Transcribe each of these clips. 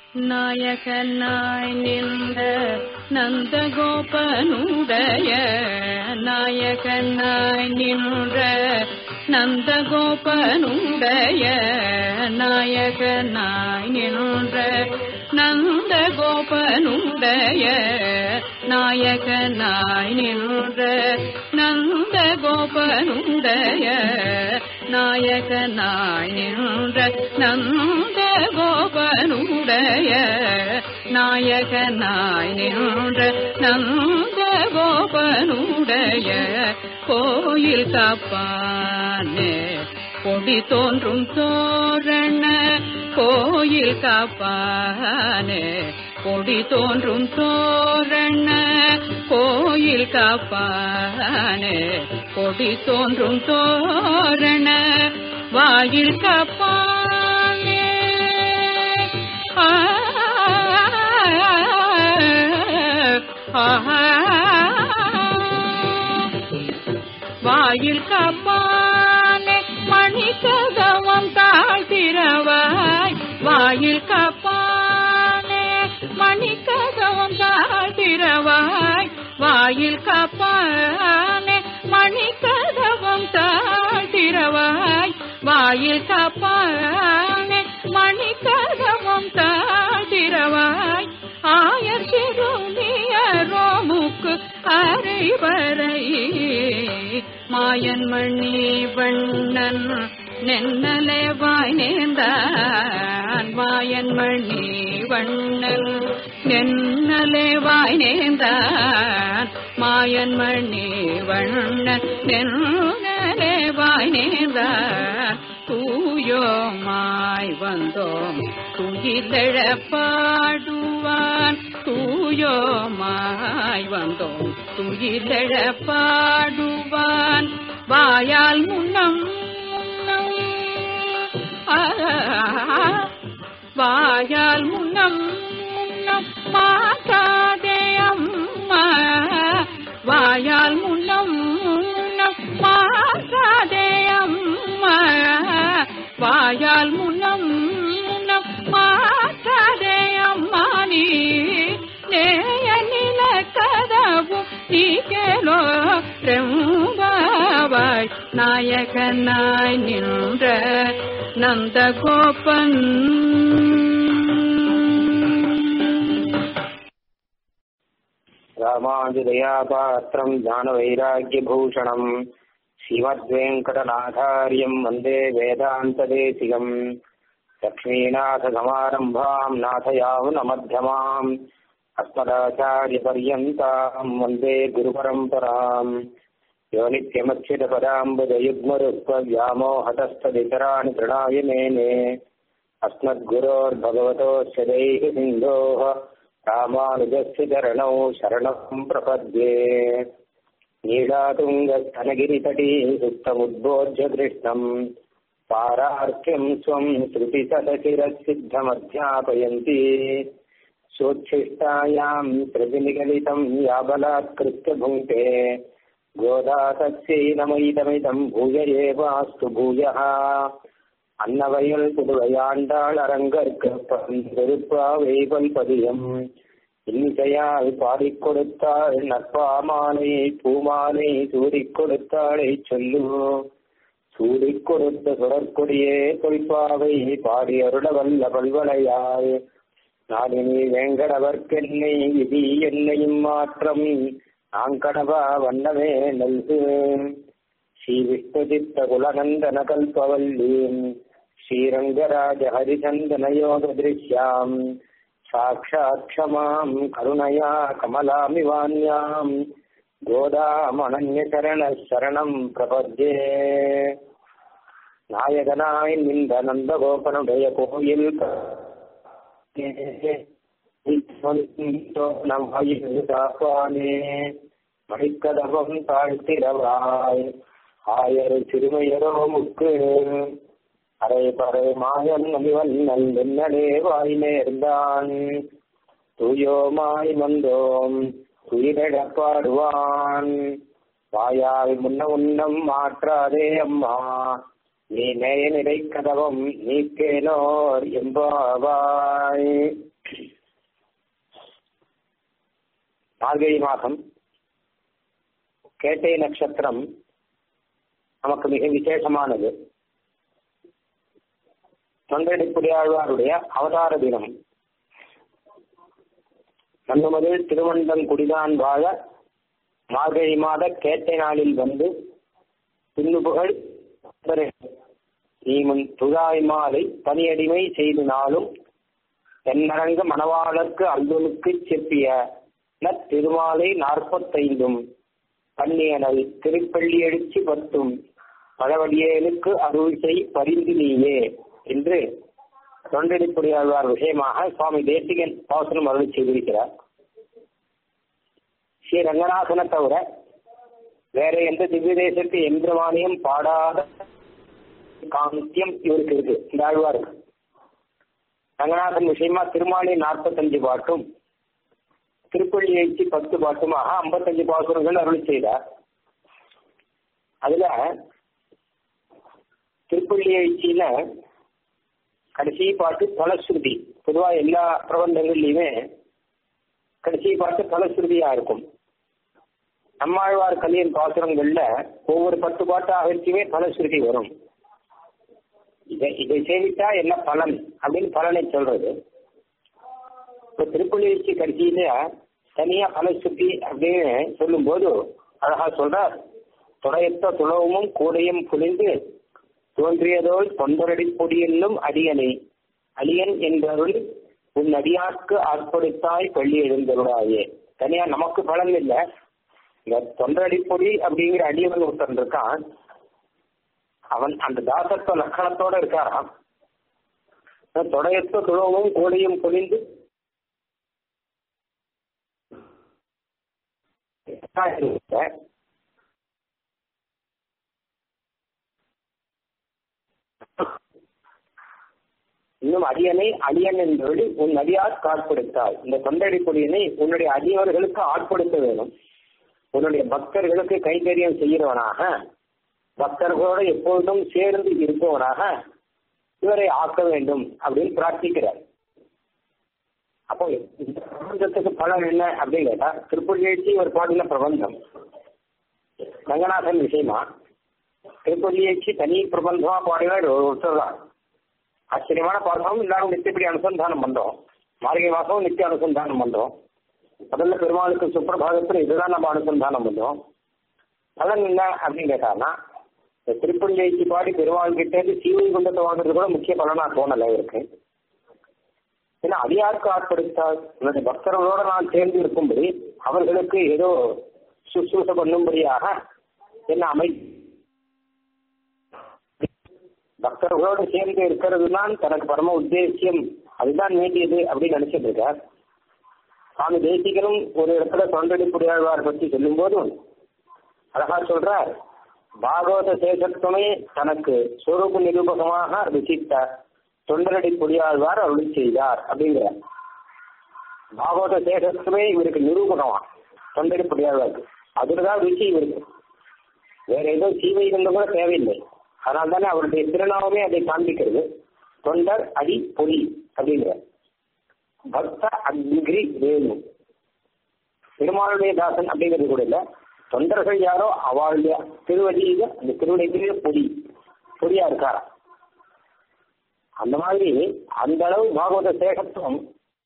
நாயகனாய் நின்ற நந்தகோபனுடைய நாயகனாய் நின்ற நந்தகோபனுடைய நாயகனாய் நின்ற நந்தகோபனுடைய நாயகனாய் நின்ற நந்தகோபனுடைய நாயகனாய் நின்ற நந்தகோபனுடைய நாயகனாய் நின்ற நந்தகோபனுடைய கோயில் காப்பானே கொடி தோன்றும் தோரண கோயில் காப்பானே கொடி தோன்றும் தோரண கோயில் காப்பானே கொடி தோன்றும் தோரண வாயில் காப்பானே ஆ, வாயில் காப்பானே மணி கதவம் தாழ்த்திரவாய் வாயில் காப்பானே மணி கதவம் தாழ்த்திரவாய் வாயில் காப்பானே மணி கதவம் தாழ்த்திரவாய் வாயில் காப்பானே மணி கதவம் தாழ்த்திரவாய் ஆயர் சிறுமியரோமுக்கு அரைவரை மாயன் மணி வண்ணன் நென்னலே வாய் நேர்ந்தான் மாயன் மணி வண்ணன் நென்னலே வாய் நேர்ந்தான் மாயன் மணி வண்ணன் நென்னலே வாய் நேர்ந்தான் தூயோமாய் வந்தோம் துயிலெழ பாடுவான் தூயோமாய் வந்தோம் துயிலெழ பாடுவான் வாயால் முன்னம் முன்னம் ஆ, வாயால் முன்னம் முன்னம் மாட்டாதே அம்மா வாயால் முன்னம் முன்னம் மாட்டாதே அம்மா வாயால் முன்னம் முன்னம் மாட்டாதே அம்மா நீ நேய நில கதவு நீ கேளோ ரெம்பாவாய் நாயகனாய் நின்ற நந்தகோபன் ராமாஞ்சதயாபாத்திரம் ஞானவைராக்கியபூஷணம் ஸ்ரீமத்வேங்கடநாதாரியம் வந்தே வேதாந்ததேசிகம் லக்ஷ்மீநாதசமாரம்பாம் நாथयावनमध्यमाम् अस्मदाचार्यपर्यन्ताम् वन्दे गुरुपरम्पराम् यो नित्यमच्युतपदाम्बुजयुग्मरुक्वव्यामोहतस्तदितराणि तृणाय मेने अस्मद्गुरोर्भगवतोऽस्य दैहिसिन्धोः रामानुजस्य चरणौ शरणम् प्रपद्ये नीलातुङ्गस्तनगिरितटी सुप्तमुद्बोध्य कृष्णम् पारार्क्यम् स्वम् श्रुतिसदशिरसिद्धमध्यापयन्ती सोच्छिष्टायाम् प्रतिनिगलितम् याबलात्कृत्य भुङ्क्ते गोदा तस्यै नमैदमिदम् भूय एवास्तु भूयः அன்னவயல் புதுவையாண்டாள் அரங்கற்கு திருப்பாவைவல் பதியம் இன்னிசையால் பாடிக் கொடுத்தாள் நற்பாமாலை பூமாலை சூடிக் கொடுத்தாளை சொல்லு சூடிக் கொடுத்த சுடற்கொடியே தொல்பாவை பாடி அருள வல்ல பல்வளையாய் நாடினி வேங்கடவர்க்கென்னை விதி என்னையும் மாற்றம் நாங்கடவா வண்ணமே நல்கு ஸ்ரீ விஷ்ணுதித்த குலநந்தன கல்பவல்லீம் ஸ்ரீரங்கராஜ ஹரிச்சந்தன யோக திருஷ்யாம் சாட்சாத் க்ஷமாம் கருணயா கமலாமிவான்யாம் கோதாமணன்ய சரண சரணம் பிரபத்யே நாயகனாய் நின்ற நந்தகோபனுடைய கோயில் காப்பானே மணிக்கதவம் தாழ்த்திரவாய் ஆயர் சிறுமையரோ முக்கு அரை பறை மாயன் அமிவண்ணன் வெண்ணடே வாய் நேர்ந்தான் தூயோமாய் வந்தோம் துயிலெழப்பாடுவான் வாயால் முன்ன உன்னம் மாற்றாதே அம்மா நீ நேய நிலை கதவம் நீக்கேனோர் எம்பாவாய் மார்கழி மாதம் கேட்டை நட்சத்திரம் நமக்கு மிக விசேஷமானது தொண்டடிப்புடியாழ்வாருடைய அவதார தினம் நன்னுமதில் திருவண்டம் குடிதான் வாழ மார்கழி மாத கேட்டை நாளில் வந்து பின்னுபுகழ் நீமுன் துழாய் மாலை பணியடிமை செய்து நாளும் தென்னரங்க மணவாளர்க்கு அல்லுனுக்கு செப்பிய திருமாலை நாற்பத்தைந்தும் பன்னியனல் திருப்பள்ளி எழுச்சி பத்தும் பழவடியேனுக்கு அருள் செய் பரிந்து நீயே என்று தொண்டடிப்புடையாழ்வார் விஷயமாக சுவாமி தேசிகன் பாசனம் அருள் செய்திருக்கிறார் ஸ்ரீ ரங்கநாதனை தவிர வேற எந்த திவ்ய தேசத்து எந்திரமானியம் பாடாத காந்தியம் இவருக்கு இருக்கு இந்த ஆழ்வாருக்கு ரங்கநாதன் விஷயமா திருமாலி நாற்பத்தஞ்சு பாட்டும் திருப்பள்ளி எழுச்சி பத்து பாட்டுமாக ஐம்பத்தஞ்சு பாசுரங்கள் அருள் செய்தார் அதுல திருப்பள்ளி எழுச்சியில கடைசி பாட்டு பலஸ்ருதி பொதுவா எல்லா பிரபந்தங்கள்லயுமே கடைசி பாட்டு பலஸ்ருதியா இருக்கும் நம்மாழ்வார் கலியன் பாசுரங்கள்ல ஒவ்வொரு பத்து பாட்டு ஆகிருச்சுமே பலஸ்ருதி வரும் இதை இதை சேவித்தா என்ன பலன் அப்படின்னு பலனை சொல்றது இப்ப திருப்பள்ளிச்சி கடைசியில தனியா பலசுத்தி அப்படின்னு சொல்லும் போது அழகா சொல்றார் துடையத்த துளவமும் கூடையும் புரிந்து தோன்றியதோல் தொண்டரடி பொடியென்னும் அடியனை அடியன் என்பவள் உன் அடியார்க்கு ஆட்படுத்தாய் பள்ளி எழுந்தருளாயே தனியா நமக்கு பலன் இல்லை இந்த தொண்டரடிப்பொடி அப்படிங்கிற அடியவன் ஒருத்தன் இருக்கான் அவன் அந்த தாசத்துவ லட்சணத்தோட இருக்காராம் தொடையத்த துளவும் கோடையும் பொழிந்து இன்னும் அடியனை அடியன் என்பது உன் அடியார் காட்படுத்தாய் இந்த தொண்டடி பொடியனை உன்னுடைய அடியவர்களுக்கு ஆட்படுத்த வேணும் உன்னுடைய பக்தர்களுக்கு கைங்கரியம் செய்கிறவனாக பக்தர்களோடு எப்பொழுதும் சேர்ந்து இருப்பவனாக இவரை ஆக்க வேண்டும் அப்படின்னு பிரார்த்திக்கிறார் அப்போ இந்த பிரபஞ்சத்துக்கு பலன் என்ன அப்படின்னு கேட்டா திருப்பள்ளியேச்சி ஒரு பாடின பிரபந்தம் ரங்கநாதன் விஷயமா திருப்பள்ளியேச்சி தனி பிரபந்தமா பாடினார் ஒருத்தர் தான் ஆச்சரியமான பாடம் எல்லாரும் நித்தியப்படி அனுசந்தானம் பண்றோம் மார்கழி மாசம் நித்திய அனுசந்தானம் பண்றோம் முதல்ல பெருமாளுக்கு சுப்பிரபாதத்தில் இதுதான் நம்ம அனுசந்தானம் பண்றோம் பலன் என்ன அப்படின்னு கேட்டாங்கன்னா இந்த திருப்பள்ளியைக்கு பாடி பெருமாள் கிட்ட இருந்து சீவை குண்டத்தை வாங்குறது கூட முக்கிய பலனா தோணல இருக்கு ஏன்னா அடியாருக்கு ஆட்படுத்தால் என்னுடைய பக்தர்களோட நான் சேர்ந்து இருக்கும்படி அவர்களுக்கு ஏதோ சுசூச பண்ணும்படியாக என்ன அமை பக்தர்களோடு சேர்ந்து இருக்கிறது தான் தனக்கு பரம உத்தேசியம் அதுதான் வேண்டியது அப்படின்னு நினைச்சிட்டு இருக்கார் சுவாமி தேசிகனும் ஒரு இடத்துல தொண்டடிப்புடையாழ்வார் பற்றி சொல்லும் போதும் அழகா சொல்றார் பாகவத சேஷத்துவமே தனக்கு சொரூப நிரூபகமாக ருசித்த தொண்டரடி பொடியாழ்வார் அருள் செய்தார் அப்படிங்கிறார் பாகவத சேஷத்துவமே இவருக்கு நிரூபகமா தொண்டடி பொடியாழ்வாருக்கு அதுலதான் ருச்சி இவருக்கு வேற ஏதோ சீவை இருந்த கூட தேவையில்லை அதனால தானே அவருடைய திருநாமமே அதை காண்பிக்கிறது தொண்டர் அடி பொடி அப்படிங்கிற பக்த அக்ரி வேணு பெருமாளுடைய தாசன் அப்படிங்கிறது கூட இல்லை தொண்டர்கள் யாரோ அவளுடைய திருவடியில அந்த திருவடியிலே பொடி பொடியா இருக்காரா அந்த மாதிரி அந்த அளவு பாகவத சேகத்துவம்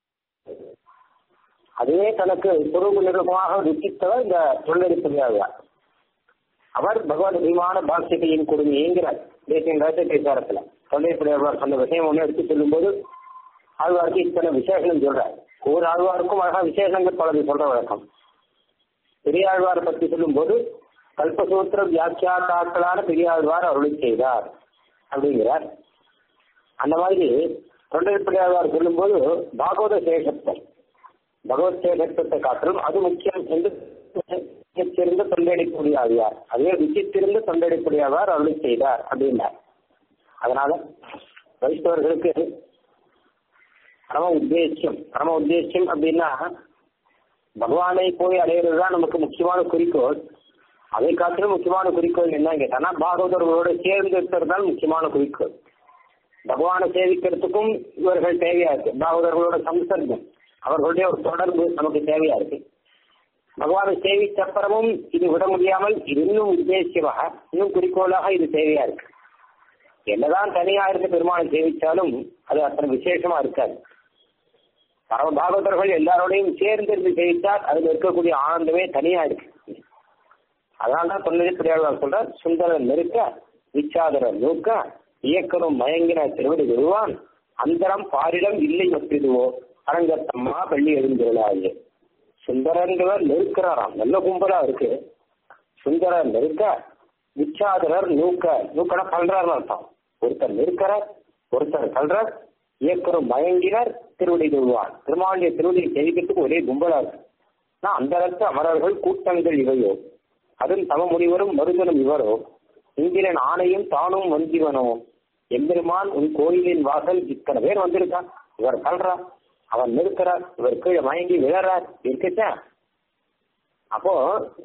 அதுவே தனக்கு சுரூப நிருபமாக ருச்சித்தவர் இந்த தொண்டடி பொடியாழ்வார் அவர் பகவத் அபிமான பாக்கியத்தையின் கொடுமைங்கிறார் தேசிய ரகசிய பேசாரத்துல தொண்டை பொடியாழ்வார் சொன்ன விஷயம் ஒன்று எடுத்து சொல்லும்போது ஆழ்வாருக்கு இத்தனை விசேஷம் சொல்றார் ஒவ்வொரு ஆழ்வாருக்கும் அழகா விசேஷங்கள் பலது சொல்ற வழக்கம் பெரியாழ்வார் பற்றி சொல்லும்போது கல்பசூத்திர வியாக்கியாத்தாக்களான பெரியாழ்வார் அருளி செய்தார் அப்படிங்கிறார் அந்த மாதிரி தொண்டர்படியாழ்வார் சொல்லும்போது பாகவத சேஷத்தை பகவத் சேஷத்தை காட்டிலும் அது முக்கியம் என்று விசித்திருந்த தொண்டடிப்புடி ஆவியார் அதுவே விசித்திருந்த தொண்டடிப்புடி ஆவார் அருளி செய்தார் அப்படின்னார் அதனால வைஷ்ணவர்களுக்கு பரம உத்தேசியம் பரம உத்தேசியம் அப்படின்னா பகவானை போய் அடையிறது தான் நமக்கு முக்கியமான குறிக்கோள் அதை காட்டிலும் முக்கியமான குறிக்கோள் என்ன கேட்டானா பாகவதர்களோட சேர்ந்து இருக்கிறது தான் முக்கியமான குறிக்கோள் பகவானை சேவிக்கிறதுக்கும் இவர்கள் தேவையா இருக்கு பாகவதர்களோட சம்சர்க்கம் அவர்களுடைய ஒரு தொடர்பு நமக்கு தேவையா இருக்கு பகவானை சேவித்த அப்புறமும் இது விட முடியாமல் இது இன்னும் உத்தேசியமாக இன்னும் குறிக்கோளாக இது தேவையா இருக்கு என்னதான் தனியா இருந்து பெருமானை சேவிச்சாலும் அது அத்தனை விசேஷமா இருக்காது பரம பாகவதர்கள் எல்லாரோடையும் சேர்ந்து இருந்து சேவித்தால் அதுல இருக்கக்கூடிய ஆனந்தமே தனியா இருக்கு அதனால்தான் தொழில்படியாளர் சொல்ற சுந்தரன் நெருக்க விச்சாதரர் நூக்க இயக்கரும் மயங்கின திருவடி விடுவான் அந்தரம் பாரிடம் இல்லை மற்றிடுவோ அரங்கத்தம்மா பள்ளி எழுந்துள்ளாயே சுந்தரன்றவர் நெருக்கிறாராம் நல்ல கும்பலா இருக்கு சுந்தரர் நெருக்க விச்சாதரர் நூக்க நூக்கட பல்றார்னு அர்த்தம் ஒருத்தர் நெருக்கிறார் ஒருத்தர் பல்றார் இயக்கரும் மயங்கினர் திருவடி விடுவான் திருமாண்டிய திருவடியை செய்கிறதுக்கு ஒரே கும்பலா இருக்கு நான் அந்த இடத்து அமரர்கள் கூட்டங்கள் இவையோ அதுவும் தம முனிவரும் மருதனும் இவரோ இங்கிரன் ஆணையும் தானும் வந்திவனோ எம்பெருமான் உன் கோயிலின் வாசல் இத்தனை பேர் வந்திருக்கான் இவர் கல்றா அவன் நிற்கிறார் இவர் கீழே மயங்கி விழறார் இருக்கச்சா அப்போ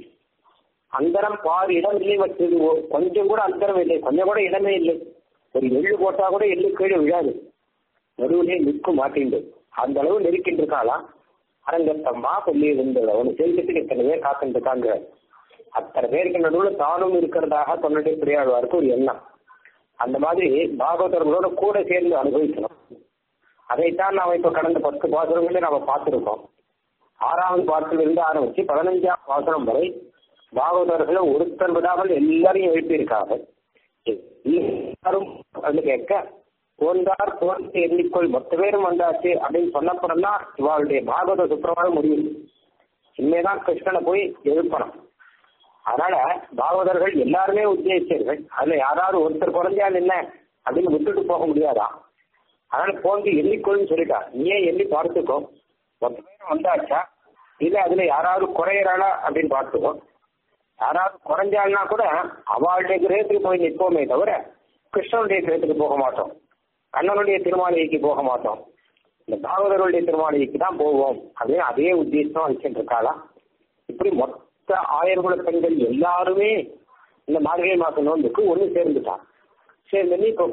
அந்தரம் பாதி இடம் இல்லை வச்சது கொஞ்சம் கூட அந்தரம் இல்லை கொஞ்சம் கூட இடமே இல்லை ஒரு எள்ளு போட்டா கூட எள்ளு கீழே விழாது நடுவிலே நிற்க மாட்டேங்குது அந்த அளவு நெருக்கிட்டு இருக்காளாம் அரங்கத்தம்மா சொல்லி இருந்தது அவனு சேர்க்கிறதுக்கு இத்தனை பேர் காத்துட்டு இருக்காங்க அத்தனை பேருக்கு நடுவில் தானும் இருக்கிறதாக தொண்டை பிரியாழ்வாருக்கு ஒரு எண்ணம் அந்த மாதிரி பாகவதர்களோட கூட சேர்ந்து அனுபவிக்கணும் அதைத்தான் நாம இப்ப கடந்த பத்து பாசுரங்களே நாம பார்த்திருக்கோம் ஆறாவது பாட்டில் இருந்து ஆரம்பிச்சு பதினஞ்சாம் பாசுரம் வரை பாகவதர்களை ஒருத்தர் விடாமல் எல்லாரையும் எழுப்பியிருக்காங்க எல்லாரும் வந்து கேட்க போந்தார் போர்த்து எண்ணிக்கொள் மொத்த பேரும் வந்தாச்சு அப்படின்னு சொன்னப்புறம் தான் இவளுடைய பாகவத சுப்பிரமாணம் முடியும் இனிமேதான் கிருஷ்ணனை போய் எழுப்பணும் அதனால பாகவதர்கள் எல்லாருமே உத்தேசியர்கள் அதுல யாராவது ஒருத்தர் குறைஞ்சால் என்ன அப்படின்னு விட்டுட்டு போக முடியாதா அதனால போந்து எண்ணிக்கொள்னு சொல்லிட்டா நீயே எண்ணி பார்த்துக்கோ மொத்த பேரும் வந்தாச்சா இல்ல அதுல யாராவது குறையறாளா அப்படின்னு பார்த்துக்கோ யாராவது குறைஞ்சாள்னா கூட அவளுடைய கிரகத்துக்கு போய் நிற்போமே தவிர கிருஷ்ணனுடைய கிரகத்துக்கு போக மாட்டோம் கண்ணனுடைய திருமாளிகைக்கு போக மாட்டோம் இந்த பாகவதர்களுடைய திருமாளிகைக்கு தான் போவோம் அப்படின்னு அதே உத்தேசம் வச்சுட்டு இருக்காளாம் இப்படி மொத்த ஆயிரகுல பெண்கள் எல்லாருமே இந்த மார்கழி மாசம் நோன்புக்கு ஒண்ணு சேர்ந்துட்டான் சேர்ந்து இப்போ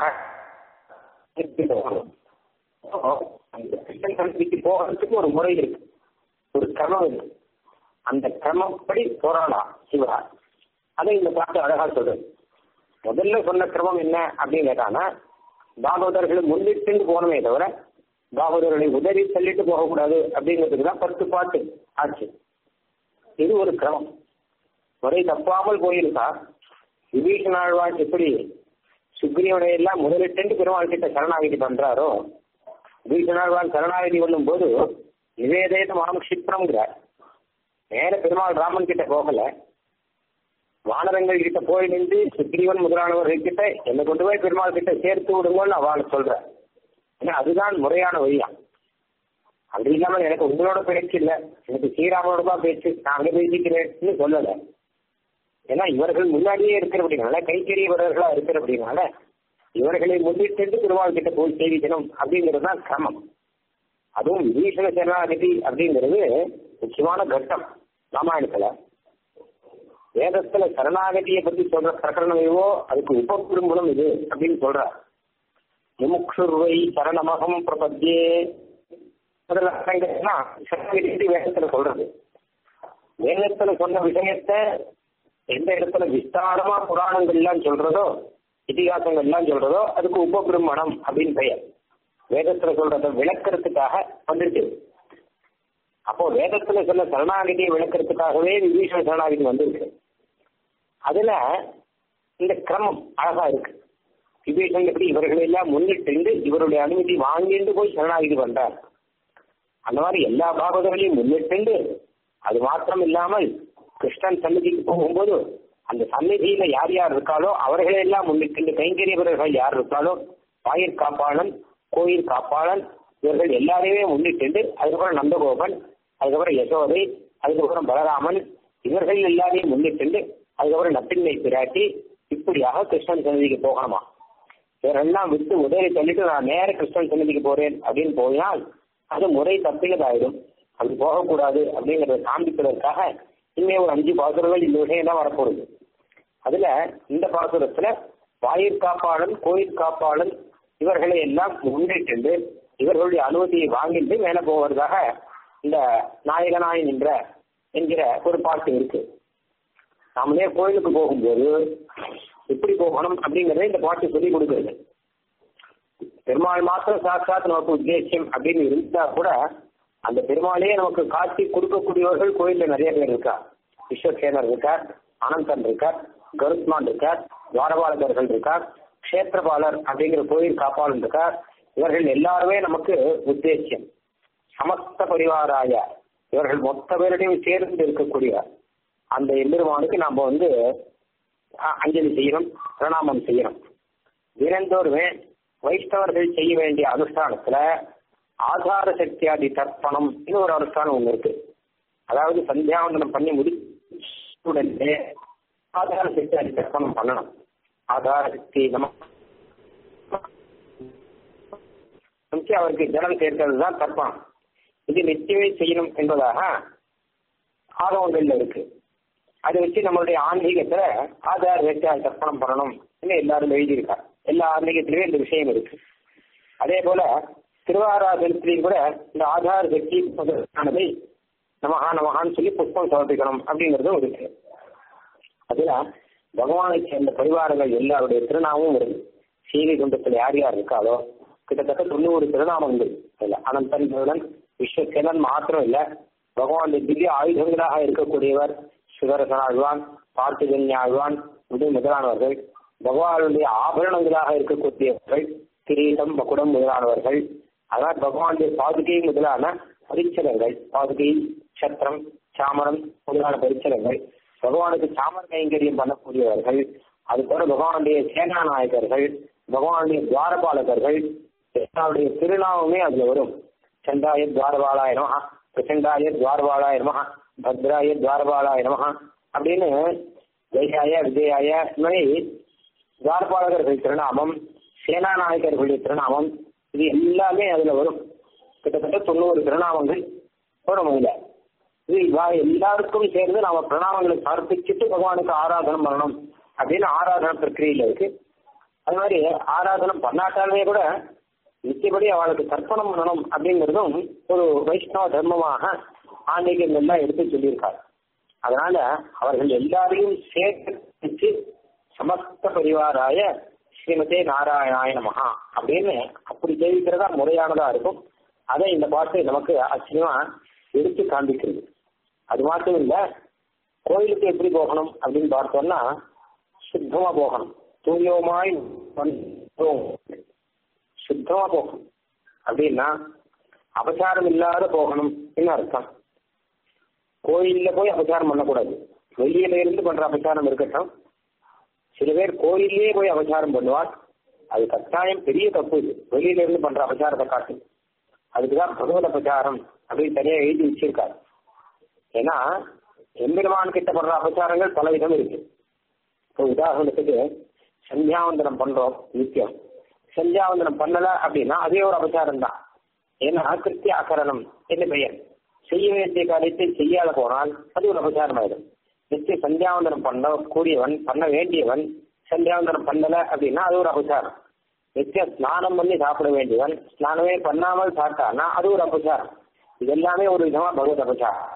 கிருஷ்ணன் சன்னதிக்கு போகிறதுக்கு ஒரு முறை இருக்கு ஒரு கிரமம் இருக்கு அந்த கிரமப்படி போராடலாம் சிவா அதை இந்த பாட்டு அழகா சொல்றது முதல்ல சொன்ன கிரமம் என்ன அப்படின்னு கேட்டானா பாகவதர்களை முன்னிட்டு போனமே தவிர பாகவதர்களை உதவி தள்ளிட்டு போகக்கூடாது அப்படிங்கிறதுக்கு தான் பத்து பாட்டு ஆச்சு இது ஒரு கிரமம் முறை தப்பாமல் போயிருக்கா விபீஷண ஆழ்வான் எப்படி சுக்ரீவனை எல்லாம் முதலிட்டு பெருமாள் கிட்ட சரணாகிதி பண்றாரோ விபீஷணாழ்வான் சரணாகிதி பண்ணும் போது நிவேதேத மாம் கஷிப்ரம்ங்கிறார் நேர பெருமாள் ராமன் கிட்ட போகல வானரங்கள் கிட்ட போய் நின்று சுக்ரீவன் முதலானவர்கள் கிட்ட என்னை கொண்டு போய் பெருமாள் கிட்ட சேர்த்து விடுங்கன்னு அவளை சொல்ற ஏன்னா அதுதான் முறையான வழியா அப்படி இல்லாம எனக்கு உங்களோட பேச்சு இல்ல எனக்கு ஸ்ரீராமனோட தான் பேச்சு நான் அங்க பேசிக்கிறேன்னு சொல்லல ஏன்னா இவர்கள் முன்னாடியே இருக்கிறபடினால கைக்கறியவர்களா இருக்கிறபடினால இவர்களை முன்னிட்டு திருவாள் கிட்ட போய் சேவிக்கணும் அப்படிங்கிறது தான் கிரமம் அதுவும் விபீஷண சரணாகதி அப்படிங்கிறது முக்கியமான கட்டம் ராமாயணத்துல வேதத்துல சரணாகதியை பத்தி சொல்ற பிரகரணம் எதுவோ அதுக்கு உபகுடும்பம் இது அப்படின்னு சொல்ற முமுக்ஷுர்வை சரணமகம் பிரபத்தியே முதல்ல சரணாகதி வேதத்துல சொல்றது வேதத்துல சொன்ன விஷயத்த எந்த இடத்துல விஸ்தாரமா புராணங்கள் எல்லாம் சொல்றதோ இதிகாசங்கள் எல்லாம் சொல்றதோ அதுக்கு உபபிரமணம் அப்படின்னு பெயர் வேதத்துல சொல்றத விளக்கறதுக்காக வந்துட்டு அப்போ வேதத்துல சொன்ன சரணாகதியை விளக்கறதுக்காகவே விபீஷண சரணாகதி வந்திருக்கு அதுல இந்த கிரமம் அழகா இருக்கு விபீஷன் எப்படி இவர்களை எல்லாம் முன்னிட்டு இவருடைய அனுமதி வாங்கிட்டு போய் சரணாகதி பண்றார் அந்த மாதிரி எல்லா பாகவதர்களையும் முன்னிட்டு அது மாத்திரம் இல்லாமல் கிருஷ்ணன் சந்நிதிக்கு போகும்போது அந்த சந்நிதியில யார் யார் இருக்காளோ அவர்களை எல்லாம் முன்னிட்டு கைங்கரியவர்கள் யார் இருக்காளோ வாயிற் காப்பாளன் கோயில் காப்பாளன் இவர்கள் எல்லாரையுமே முன்னிட்டு அதுக்கப்புறம் நந்தகோபன் அதுக்கப்புறம் யசோதை அதுக்கப்புறம் பலராமன் இவர்கள் எல்லாரையும் முன்னிட்டு அதுக்கப்புறம் நப்பின்மை பிராட்டி இப்படியாக கிருஷ்ணன் சன்னதிக்கு போகணுமா இவரெல்லாம் விட்டு உதவி சொல்லிட்டு நான் நேர கிருஷ்ணன் சன்னதிக்கு போறேன் அப்படின்னு போயினால் அது முறை தப்பினதாயிடும் அப்படி போகக்கூடாது அப்படிங்கறத காண்பிப்பதற்காக இன்னும் ஒரு அஞ்சு பாசுரங்கள் இந்த விஷயம் தான் வரப்போகுது அதுல இந்த பாசுரத்துல வாயிற் காப்பாளன் கோயில் காப்பாளன் இவர்களை எல்லாம் முன்னிட்டு இவர்களுடைய அனுமதியை வாங்கிட்டு மேல போவதாக இந்த நாயகனாய் நின்ற என்கிற ஒரு பாட்டு இருக்கு நாமளே கோயிலுக்கு போகும்போது எப்படி போகணும் அப்படிங்கறத இந்த பாட்டு சொல்லி கொடுக்குறது பெருமாள் மாத்திரம் சாட்சாத் நமக்கு உத்தேசியம் அப்படின்னு இருந்தா கூட அந்த பெருமாளையே நமக்கு காட்டி கொடுக்கக்கூடியவர்கள் கோயில்ல நிறைய பேர் இருக்கா விஸ்வசேனர் இருக்கார் அனந்தன் இருக்கார் கருத்மான் இருக்கார் துவாரபாலகர்கள் இருக்கார் கஷேத்திரபாலர் அப்படிங்கிற கோயில் காப்பாளன் இருக்கார் இவர்கள் எல்லாருமே நமக்கு உத்தேசியம் சமஸ்த பரிவாராய இவர்கள் மொத்த பேருடையும் சேர்ந்து இருக்கக்கூடிய அந்த எம்பெருமானுக்கு நாம வந்து அ- அஞ்சலி செய்யணும் பிரணாமம் செய்யணும் தினந்தோறுமே வைஷ்ணவர்கள் செய்ய வேண்டிய அனுஷ்டானத்துல ஆதார சக்தியாதி தர்ப்பணம் ஒரு அனுஷ்டானம் ஒண்ணு இருக்கு அதாவது சந்தியாவந்தனம் பண்ணி முடிச்ச உடனே ஆதார சக்தியாதி தர்ப்பணம் பண்ணணும் ஆதார சக்தி நம்ம நிச்சயம் அவருக்கு ஜலம் சேர்க்கிறது தான் தர்ப்பணம் இது நிச்சயமே செய்யணும் என்பதாக ஆகவங்கள்ல இருக்கு அதை வச்சு நம்மளுடைய ஆன்மீகத்துல ஆதார சக்தியாதி தர்ப்பணம் பண்ணணும் எல்லாரும் எழுதியிருக்காங்க எல்லா ஆன்மீகத்திலுமே இந்த விஷயம் இருக்கு அதே போல திருவாராதனத்திலையும் கூட இந்த ஆதார சக்தி முதலானதை நமஹா நமஹான்னு சொல்லி புஷ்பம் சமர்ப்பிக்கணும் அப்படிங்கிறதும் இருக்கு அதுல பகவானை சேர்ந்த பரிவாரங்கள் எல்லாருடைய திருநாமமும் இருக்கு சீவி குண்டத்தில் யார் யார் இருக்காளோ கிட்டத்தட்ட தொண்ணூறு திருநாமங்கள் இல்ல அனந்தன் முருகன் விஸ்வசேனன் மாத்திரம் இல்ல பகவானுடைய திவ்ய ஆயுதங்களாக இருக்கக்கூடியவர் சுதரசன் ஆழ்வான் பார்த்திகன் ஆழ்வான் இது முதலானவர்கள் பகவானுடைய ஆபரணங்களாக இருக்கக்கூடியவர்கள் கிரீடம் மகுடம் முதலானவர்கள் அதாவது பகவானுடைய பாதுகை முதலான பரிச்சலங்கள் பாதுகை சத்திரம் சாமரம் முதலான பரிச்சலங்கள் பகவானுக்கு சாமர கைங்கரியம் பண்ணக்கூடியவர்கள் அது போல பகவானுடைய சேனா நாயகர்கள் பகவானுடைய துவாரபாலகர்கள் எல்லாருடைய திருநாமமே அதுல வரும் சண்டாய துவாரபாலாய நமஹ பிரச்சண்டாய துவாரபாலாய நமஹ பத்ராய துவாரபாலாய நமஹ அப்படின்னு ஜெயாய விஜயாய இந்த மாதிரி துவாரபாலகர்கள் திருநாமம் சேனாநாயகர்களுடைய திருநாமம் இது எல்லாமே அதுல வரும் கிட்டத்தட்ட தொண்ணூறு திருநாமங்கள் வரும் அதுல இது இவா எல்லாருக்கும் சேர்ந்து நாம பிரணாமங்களை சமர்ப்பிச்சுட்டு பகவானுக்கு ஆராதனம் பண்ணணும் அப்படின்னு ஆராதன பிரக்கிரியில இருக்கு அது மாதிரி ஆராதனம் பண்ணாட்டாலுமே கூட நிச்சயப்படி அவளுக்கு தர்ப்பணம் பண்ணணும் அப்படிங்கிறதும் ஒரு வைஷ்ணவ தர்மமாக ஆன்மீகங்கள்லாம் எடுத்து சொல்லியிருக்காரு அதனால அவர்கள் எல்லாரையும் சேர்த்து சமஸ்த பரிவாராய ஸ்ரீமதே நாராயணாய நமஹா அப்படின்னு அப்படி தெரிவிக்கிறதா முறையானதா இருக்கும் அதை இந்த பாட்டு நமக்கு ஆச்சரியமா எடுத்து காண்பிக்கிறது அது மட்டும் இல்ல கோயிலுக்கு எப்படி போகணும் அப்படின்னு பார்த்தோம்னா சுத்தமா போகணும் தூயோமாய் வந்தோம். சுத்தமா போகணும் அப்படின்னா அபசாரம் இல்லாத போகணும் அர்த்தம் கோயில்ல போய் அபசாரம் பண்ணக்கூடாது வெளியில இருந்து பண்ற அபசாரம் இருக்கட்டும் சில பேர் கோயிலே போய் அபசாரம் பண்ணுவார் அது கட்டாயம் பெரிய தப்பு இது வெளியில இருந்து பண்ற அபசாரத்தை காட்டு அதுக்குதான் பகவத் அபசாரம் அப்படின்னு தனியா எழுதி வச்சிருக்காரு ஏன்னா எம்பெருமான் கிட்ட பண்ற அபசாரங்கள் பல விதம் இருக்கு இப்போ உதாரணத்துக்கு சந்தியாவந்தனம் பண்றோம் நித்தியம் சந்தியாவந்தனம் பண்ணல அப்படின்னா அதே ஒரு அபசாரம் தான் ஏன்னா கிருத்திய அகரணம் என்ன பெயர் செய்ய வேண்டிய காரியத்தை செய்யாத போனால் அது ஒரு அபசாரம் ஆயிடும் நித்திய சந்தியாவந்தனம் பண்ண கூடியவன் பண்ண வேண்டியவன் சந்தியாவந்தனம் பண்ணல அப்படின்னா அது ஒரு அபசாரம் நித்திய ஸ்நானம் பண்ணி சாப்பிட வேண்டியவன் ஸ்நானமே பண்ணாமல் சாப்பிட்டான்னா அது ஒரு அபசாரம் இது எல்லாமே ஒரு விதமா பகவத் அபசாரம்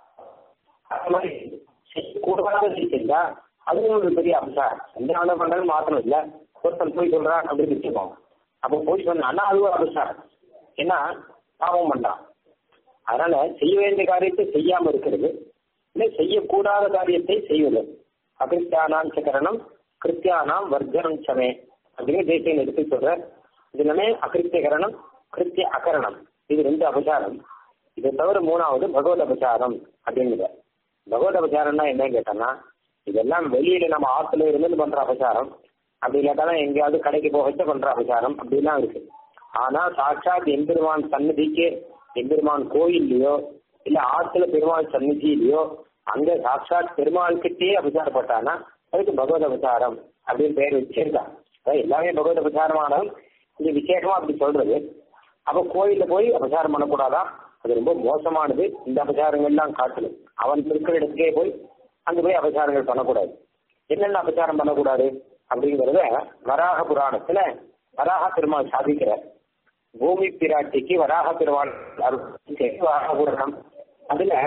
அது மாதிரி செய்யக்கூடாததை செஞ்சா அதுவும் ஒரு பெரிய அபசாரம் சந்தியாவந்தனம் பண்றது மாத்திரம் இல்ல ஒருத்தன் போய் சொல்றான் அப்படின்னு வச்சுக்கோங்க அப்போ போய் சொன்னான்னா அது ஒரு அபசாரம் ஏன்னா பாவம் பண்றான் அதனால செய்ய வேண்டிய காரியத்தை செய்யாம இருக்கிறது இல்லை செய்யக்கூடாத காரியத்தை செய்வது அகிருத்தியானாம் சக்கரணம் கிருத்தியானாம் வர்ஜனம் சமே அப்படின்னு தேசியம் எடுத்து சொல்ற இது எல்லாமே அகிருத்தியகரணம் கிருத்திய அகரணம் இது ரெண்டு அபசாரம் இதை தவிர மூணாவது பகவத் அபசாரம் அப்படிங்கிற பகவத் அபசாரம்னா என்னன்னு கேட்டோம்னா இதெல்லாம் வெளியில நம்ம ஆத்துல இருந்து பண்ற அபசாரம் அப்படி இல்லாட்டாலும் எங்கேயாவது கடைக்கு போகச்ச பண்ற அபசாரம் அப்படிலாம் இருக்கு ஆனா சாட்சாத் எம்பெருமான் சன்னதிக்கு எம்பெருமான் கோயில்லையோ இல்ல ஆத்துல பெருமாள் சந்நிதியிலையோ அங்க சாட்சாத் பெருமாள் கிட்டே அபசாரப்பட்டானா அதுக்கு பகவத் அபசாரம் அப்படின்னு பேர் வச்சிருக்கா அதாவது எல்லாமே பகவத் அபசாரமானாலும் இது விசேஷமா அப்படி சொல்றது அப்ப கோயில்ல போய் அபசாரம் பண்ணக்கூடாதா அது ரொம்ப மோசமானது இந்த அபசாரங்கள்லாம் காட்டணும் அவன் இருக்கிற இடத்துக்கே போய் அங்க போய் அபசாரங்கள் பண்ணக்கூடாது என்னென்ன அபசாரம் பண்ணக்கூடாது அப்படிங்கறத வராக புராணத்துல வராக பெருமாள் சாதிக்கிறார் பூமி பிராட்டிக்கு வராக பெருமாள் அருள் செய்து வராக புராணம் அதுல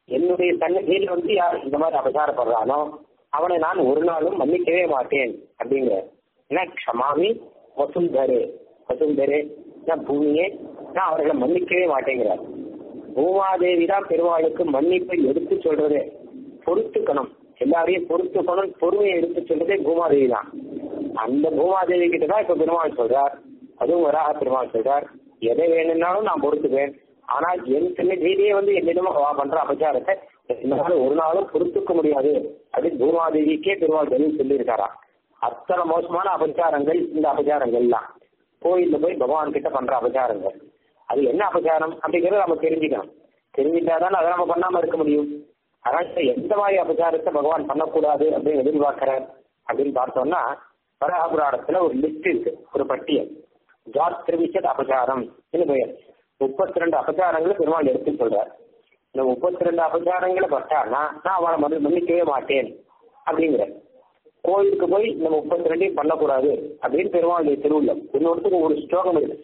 என்னுடைய சன்னதியில் வந்து யார் இந்த மாதிரி அபசாரப்படுறானோ அவனை நான் ஒரு நாளும் மன்னிக்கவே மாட்டேன் அப்படிங்கிற ஏன்னா க்ஷமாமி வசுந்தரே வசுந்தரே நான் பூமியே நான் அவர்களை மன்னிக்கவே மாட்டேங்கிறார் பூமாதேவி தான் பெருமாளுக்கு மன்னிப்பை எடுத்து சொல்றதே பொறுத்துக்கணும் எல்லாரையும் பொறுத்துக்கணும் பொறுமையை எடுத்து சொல்றதே பூமாதேவி தான் அந்த பூமாதேவி கிட்ட தான் இப்ப பெருமாள் சொல்றார் அதுவும் வராக பெருமாள் சொல்றார் எதை வேணும்னாலும் நான் பொறுத்துப்பேன் ஆனால் என் சன்னதியிலேயே வந்து என்னிடமா அவ பண்ற அபச்சாரத்தை என்னால ஒரு நாளும் பொறுத்துக்க முடியாது அப்படின்னு பூமாதேவிக்கே பெருமாள் பதில் சொல்லியிருக்காரா அத்தனை மோசமான அபச்சாரங்கள் இந்த அபச்சாரங்கள்லாம் கோயில்ல போய் பகவான் கிட்ட பண்ற அபச்சாரங்கள் அது என்ன அபச்சாரம் அப்படிங்கறத நம்ம தெரிஞ்சுக்கணும் தெரிஞ்சுட்டாதான் அதை நம்ம பண்ணாம இருக்க முடியும் அதனால எந்த மாதிரி அபச்சாரத்தை பகவான் பண்ணக்கூடாது அப்படின்னு எதிர்பார்க்கிறார் அப்படின்னு பார்த்தோம்னா வராக புராணத்துல ஒரு லிஸ்ட் இருக்கு ஒரு பட்டியல் ஜாத் திருவிச்சத் அபச்சாரம் பெயர் முப்பத்தி ரெண்டு அபச்சாரங்களை பெருமாள் எடுத்து சொல்றார் இந்த முப்பத்தி ரெண்டு அபச்சாரங்களை பட்டானா நான் அவனை மன்னி மன்னிக்கவே மாட்டேன் அப்படிங்கிற கோயிலுக்கு போய் இந்த முப்பத்தி ரெண்டையும் பண்ணக்கூடாது அப்படின்னு பெருமாளுடைய திருவுள்ளம் இன்னொருத்துக்கு ஒரு ஸ்லோகம் இருக்கு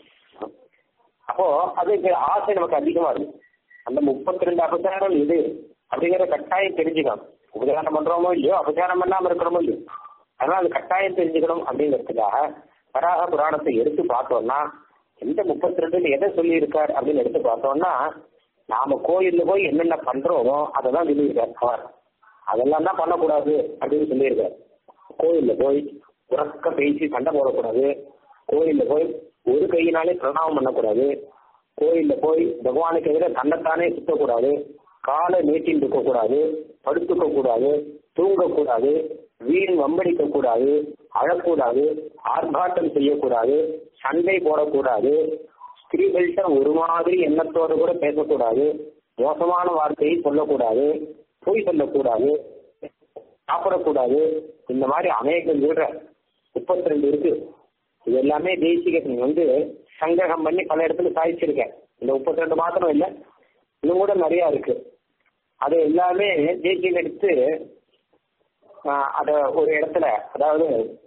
அப்போ அதுக்கு ஆசை நமக்கு அதிகமா இருக்கு அந்த முப்பத்தி ரெண்டு அபச்சாரம் இது அப்படிங்கிற கட்டாயம் தெரிஞ்சுக்கணும் உபச்சாரம் பண்றோமோ இல்லையோ அபச்சாரம் பண்ணாம இருக்கிறோமோ இல்லையோ அதனால அது கட்டாயம் தெரிஞ்சுக்கணும் அப்படிங்கிறதுக்காக வராக புராணத்தை எடுத்து பார்த்தோம்னா எந்த முப்பத்தி ரெண்டுல எதை சொல்லி இருக்கார் அப்படின்னு எடுத்து பார்த்தோம்னா நாம கோயில்ல போய் என்னென்ன பண்றோமோ அதை தான் சொல்லியிருக்கார் அவர் அதெல்லாம் தான் பண்ணக்கூடாது அப்படின்னு சொல்லியிருக்கார் கோயில்ல போய் உறக்க பேசி சண்டை போடக்கூடாது கோயில்ல போய் ஒரு கையினாலே பிரணாமம் பண்ணக்கூடாது கோயில்ல போய் பகவானுக்கு எதிராக தன்னைத்தானே சுத்தக்கூடாது காலை நீட்டில் இருக்கக்கூடாது படுத்துக்க கூடாது தூங்கக்கூடாது வீண் வம்படிக்க கூடாது அழக்கூடாது ஆர்ப்பாட்டம் செய்யக்கூடாது சண்டை போடக்கூடாது ஸ்திரீகள்கிட்ட ஒரு மாதிரி எண்ணத்தோடு கூட பேசக்கூடாது மோசமான வார்த்தையை சொல்லக்கூடாது பொய் சொல்லக்கூடாது சாப்பிடக்கூடாது இந்த மாதிரி அநேகம் சொல்ற முப்பத்தி ரெண்டு இருக்கு இது எல்லாமே தேசிக வந்து சங்கிரகம் பண்ணி பல இடத்துல சாதிச்சிருக்கேன் இந்த முப்பத்தி ரெண்டு மாத்திரம் இல்லை இன்னும் கூட நிறைய இருக்கு அது எல்லாமே தேசியம் எடுத்து அத ஒரு இடத்துல அதாவது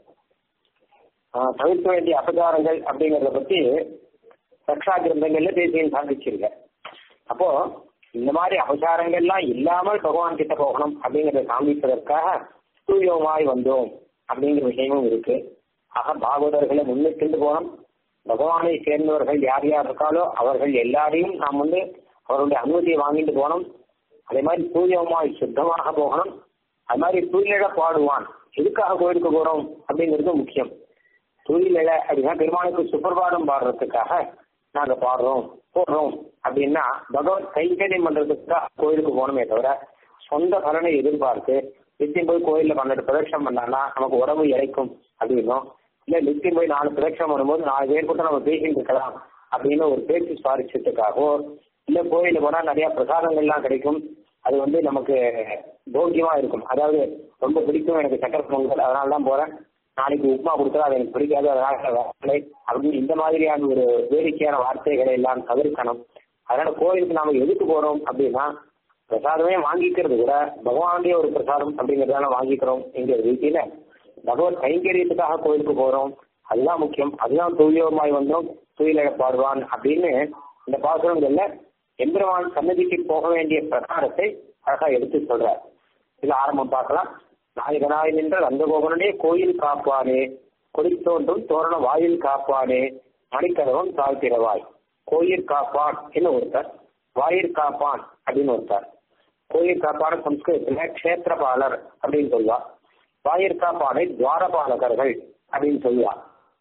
தவிர்க்க வேண்டிய அபகாரங்கள் அப்படிங்கறத பத்தி ரக்ஷா கிரந்தங்கள்ல தேசியம் சாதிச்சிருக்க அப்போ இந்த மாதிரி அபசாரங்கள்லாம் இல்லாமல் பகவான் கிட்ட போகணும் அப்படிங்கறத காண்பிப்பதற்காக தூயமாய் வந்தோம் அப்படிங்கிற விஷயமும் இருக்கு ஆக பாகவதர்களை முன்னிட்டு போனோம் பகவானை சேர்ந்தவர்கள் யார் யார் இருக்காலோ அவர்கள் எல்லாரையும் நாம் வந்து அவருடைய அனுமதியை வாங்கிட்டு போனோம் அதே மாதிரி தூயமாய் சுத்தமாக போகணும் அது மாதிரி தூயில பாடுவான் எதுக்காக கோயிலுக்கு போறோம் அப்படிங்கிறது முக்கியம் தூயில அப்படின்னா பெருமாளுக்கு சுப்பிரபாதம் பாடுறதுக்காக நாங்க பாடுறோம் போடுறோம் அப்படின்னா பகவத் கைங்கரியம் பண்றதுக்காக கோயிலுக்கு போகணுமே தவிர சொந்த பலனை எதிர்பார்த்து நித்தியம் போய் கோயில்ல பன்னெண்டு பிரதட்சம் பண்ணான்னா நமக்கு உடம்பு இறைக்கும் அப்படின்னும் இல்ல நித்தியம் போய் நாலு பிரதட்சம் வரும்போது நாலு பேர் கூட நம்ம பேசிட்டு இருக்கலாம் அப்படின்னு ஒரு பேச்சு சுவாரஸ்யத்துக்காகவோ இல்ல கோயில போனா நிறைய பிரசாதங்கள்லாம் கிடைக்கும் அது வந்து நமக்கு போக்கியமா இருக்கும் அதாவது ரொம்ப பிடிக்கும் எனக்கு சக்கரை பொங்கல் அதனால தான் போறேன் நாளைக்கு உப்புமா கொடுத்தா அது எனக்கு பிடிக்காது அதனால வரலை அப்படின்னு இந்த மாதிரியான ஒரு வேடிக்கையான வார்த்தைகளை எல்லாம் தவிர்க்கணும் அதனால கோயிலுக்கு நாம எதுக்கு போறோம் அப்படின்னா பிரசாதமே வாங்கிக்கிறது கூட பகவானுடைய ஒரு பிரசாதம் அப்படிங்கறதால வாங்கிக்கிறோம் என்கிற ரீதியில பகவத் கைங்கரியத்துக்காக கோயிலுக்கு போறோம் அதுதான் முக்கியம் அதுதான் தூயமாய் வந்தோம் தூயில பாடுவான் அப்படின்னு இந்த பாசுரங்கள்ல எம்பெருமான் சன்னதிக்கு போக வேண்டிய பிரகாரத்தை அழகா எடுத்து சொல்றார் இதுல ஆரம்பம் பார்க்கலாம் நாயகனாய் நின்ற நந்தகோபனே கோயில் காப்பானே கொடித்தோன்றும் தோரண வாயில் காப்பானே மணிக்கதவம் தாழ்த்திரவாய் கோயில் காப்பான் என்ன ஒருத்தர் வாயிற் காப்பான் அப்படின்னு ஒருத்தர் கோயில் காப்பான சம்ஸ்கிருதத்துல கஷேத்திரபாலர் அப்படின்னு சொல்வா வாயிற் காப்பானை துவாரபாலகர்கள் அப்படின்னு சொல்லுவா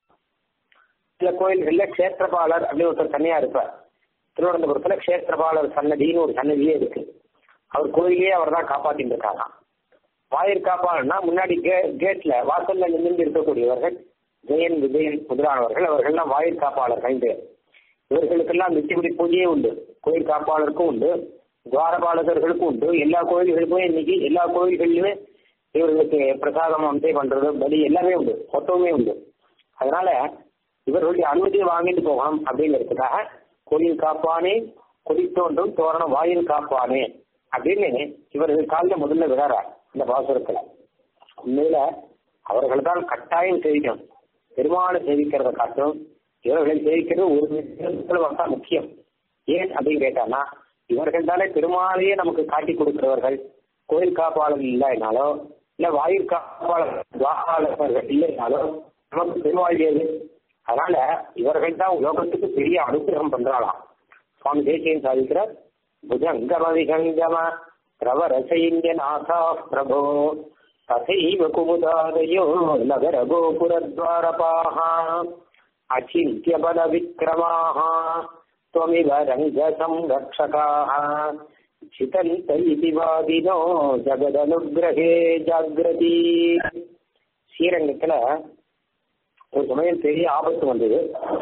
சில கோயில்கள்ல கஷேத்திரபாலர் அப்படின்னு ஒருத்தர் தனியா இருப்பார் திருவனந்தபுரத்துல கஷேத்திரபாலர் சன்னதின்னு ஒரு சன்னதியே இருக்கு அவர் கோயிலே அவர் தான் காப்பாத்திட்டு இருக்காங்க வாயிற் காப்பாளர்னா முன்னாடி கே கேட்ல வாசல்ல நின்று இருக்கக்கூடியவர்கள் ஜெயன் விஜயன் முதலானவர்கள் அவர்கள்லாம் வாயிற் காப்பாளர்கள் பேர் இவர்களுக்கெல்லாம் நித்தியபடி பூஜையே உண்டு கோயில் காப்பாளருக்கும் உண்டு துவாரபாலகர்களுக்கும் உண்டு எல்லா கோயில்களுக்கும் இன்னைக்கு எல்லா கோயில்கள்லயுமே இவர்களுக்கு பிரசாதம் அம்சை பண்றது பலி எல்லாமே உண்டு மொத்தமே உண்டு அதனால இவர்களுடைய அனுமதியை வாங்கிட்டு போகணும் அப்படிங்கிறதுக்காக கோயில் காப்பானே கொடித்தோன்றும் தோரணம் வாயில் காப்பானே அப்படின்னு இவர்கள் காலில் முதல்ல விழறார் இந்த பாசுரத்துல உண்மையில அவர்கள் தான் கட்டாயம் சேவிக்கணும் பெருமாளை சேவிக்கிறத காட்டும் இவர்களை சேவிக்கிறது ஒரு நிமிஷத்துல வந்தா முக்கியம் ஏன் அப்படின்னு கேட்டானா இவர்கள் தானே பெருமாளையே நமக்கு காட்டி கொடுக்கிறவர்கள் கோயில் காப்பாளர் இல்லைனாலோ இல்ல வாயிற் காப்பாளர் துவாபாலகர்கள் இல்லைனாலோ நமக்கு பெருவாழியது அதனால இவர்கள் தான் உலகத்துக்கு பெரிய அனுகிரகம் பண்றாளாம் சுவாமி தேசியன் சாதிக்கிறார் புஜங்கம விகங்கம பிரவர சைன்யநாதா பிரபோ தசைவ குமுதாதயோ நகர கோபுரத்வாரபாः அச்சிந்திய பல விக்ரமாः त्वमिव रङ्गसंरक्षकाः चितन्त इति वादिनो ஜகதனுகிரகே ஜாகிரதி ஸ்ரீரங்கத்துல ஒரு சமயம் பெரிய ஆபத்து வந்தது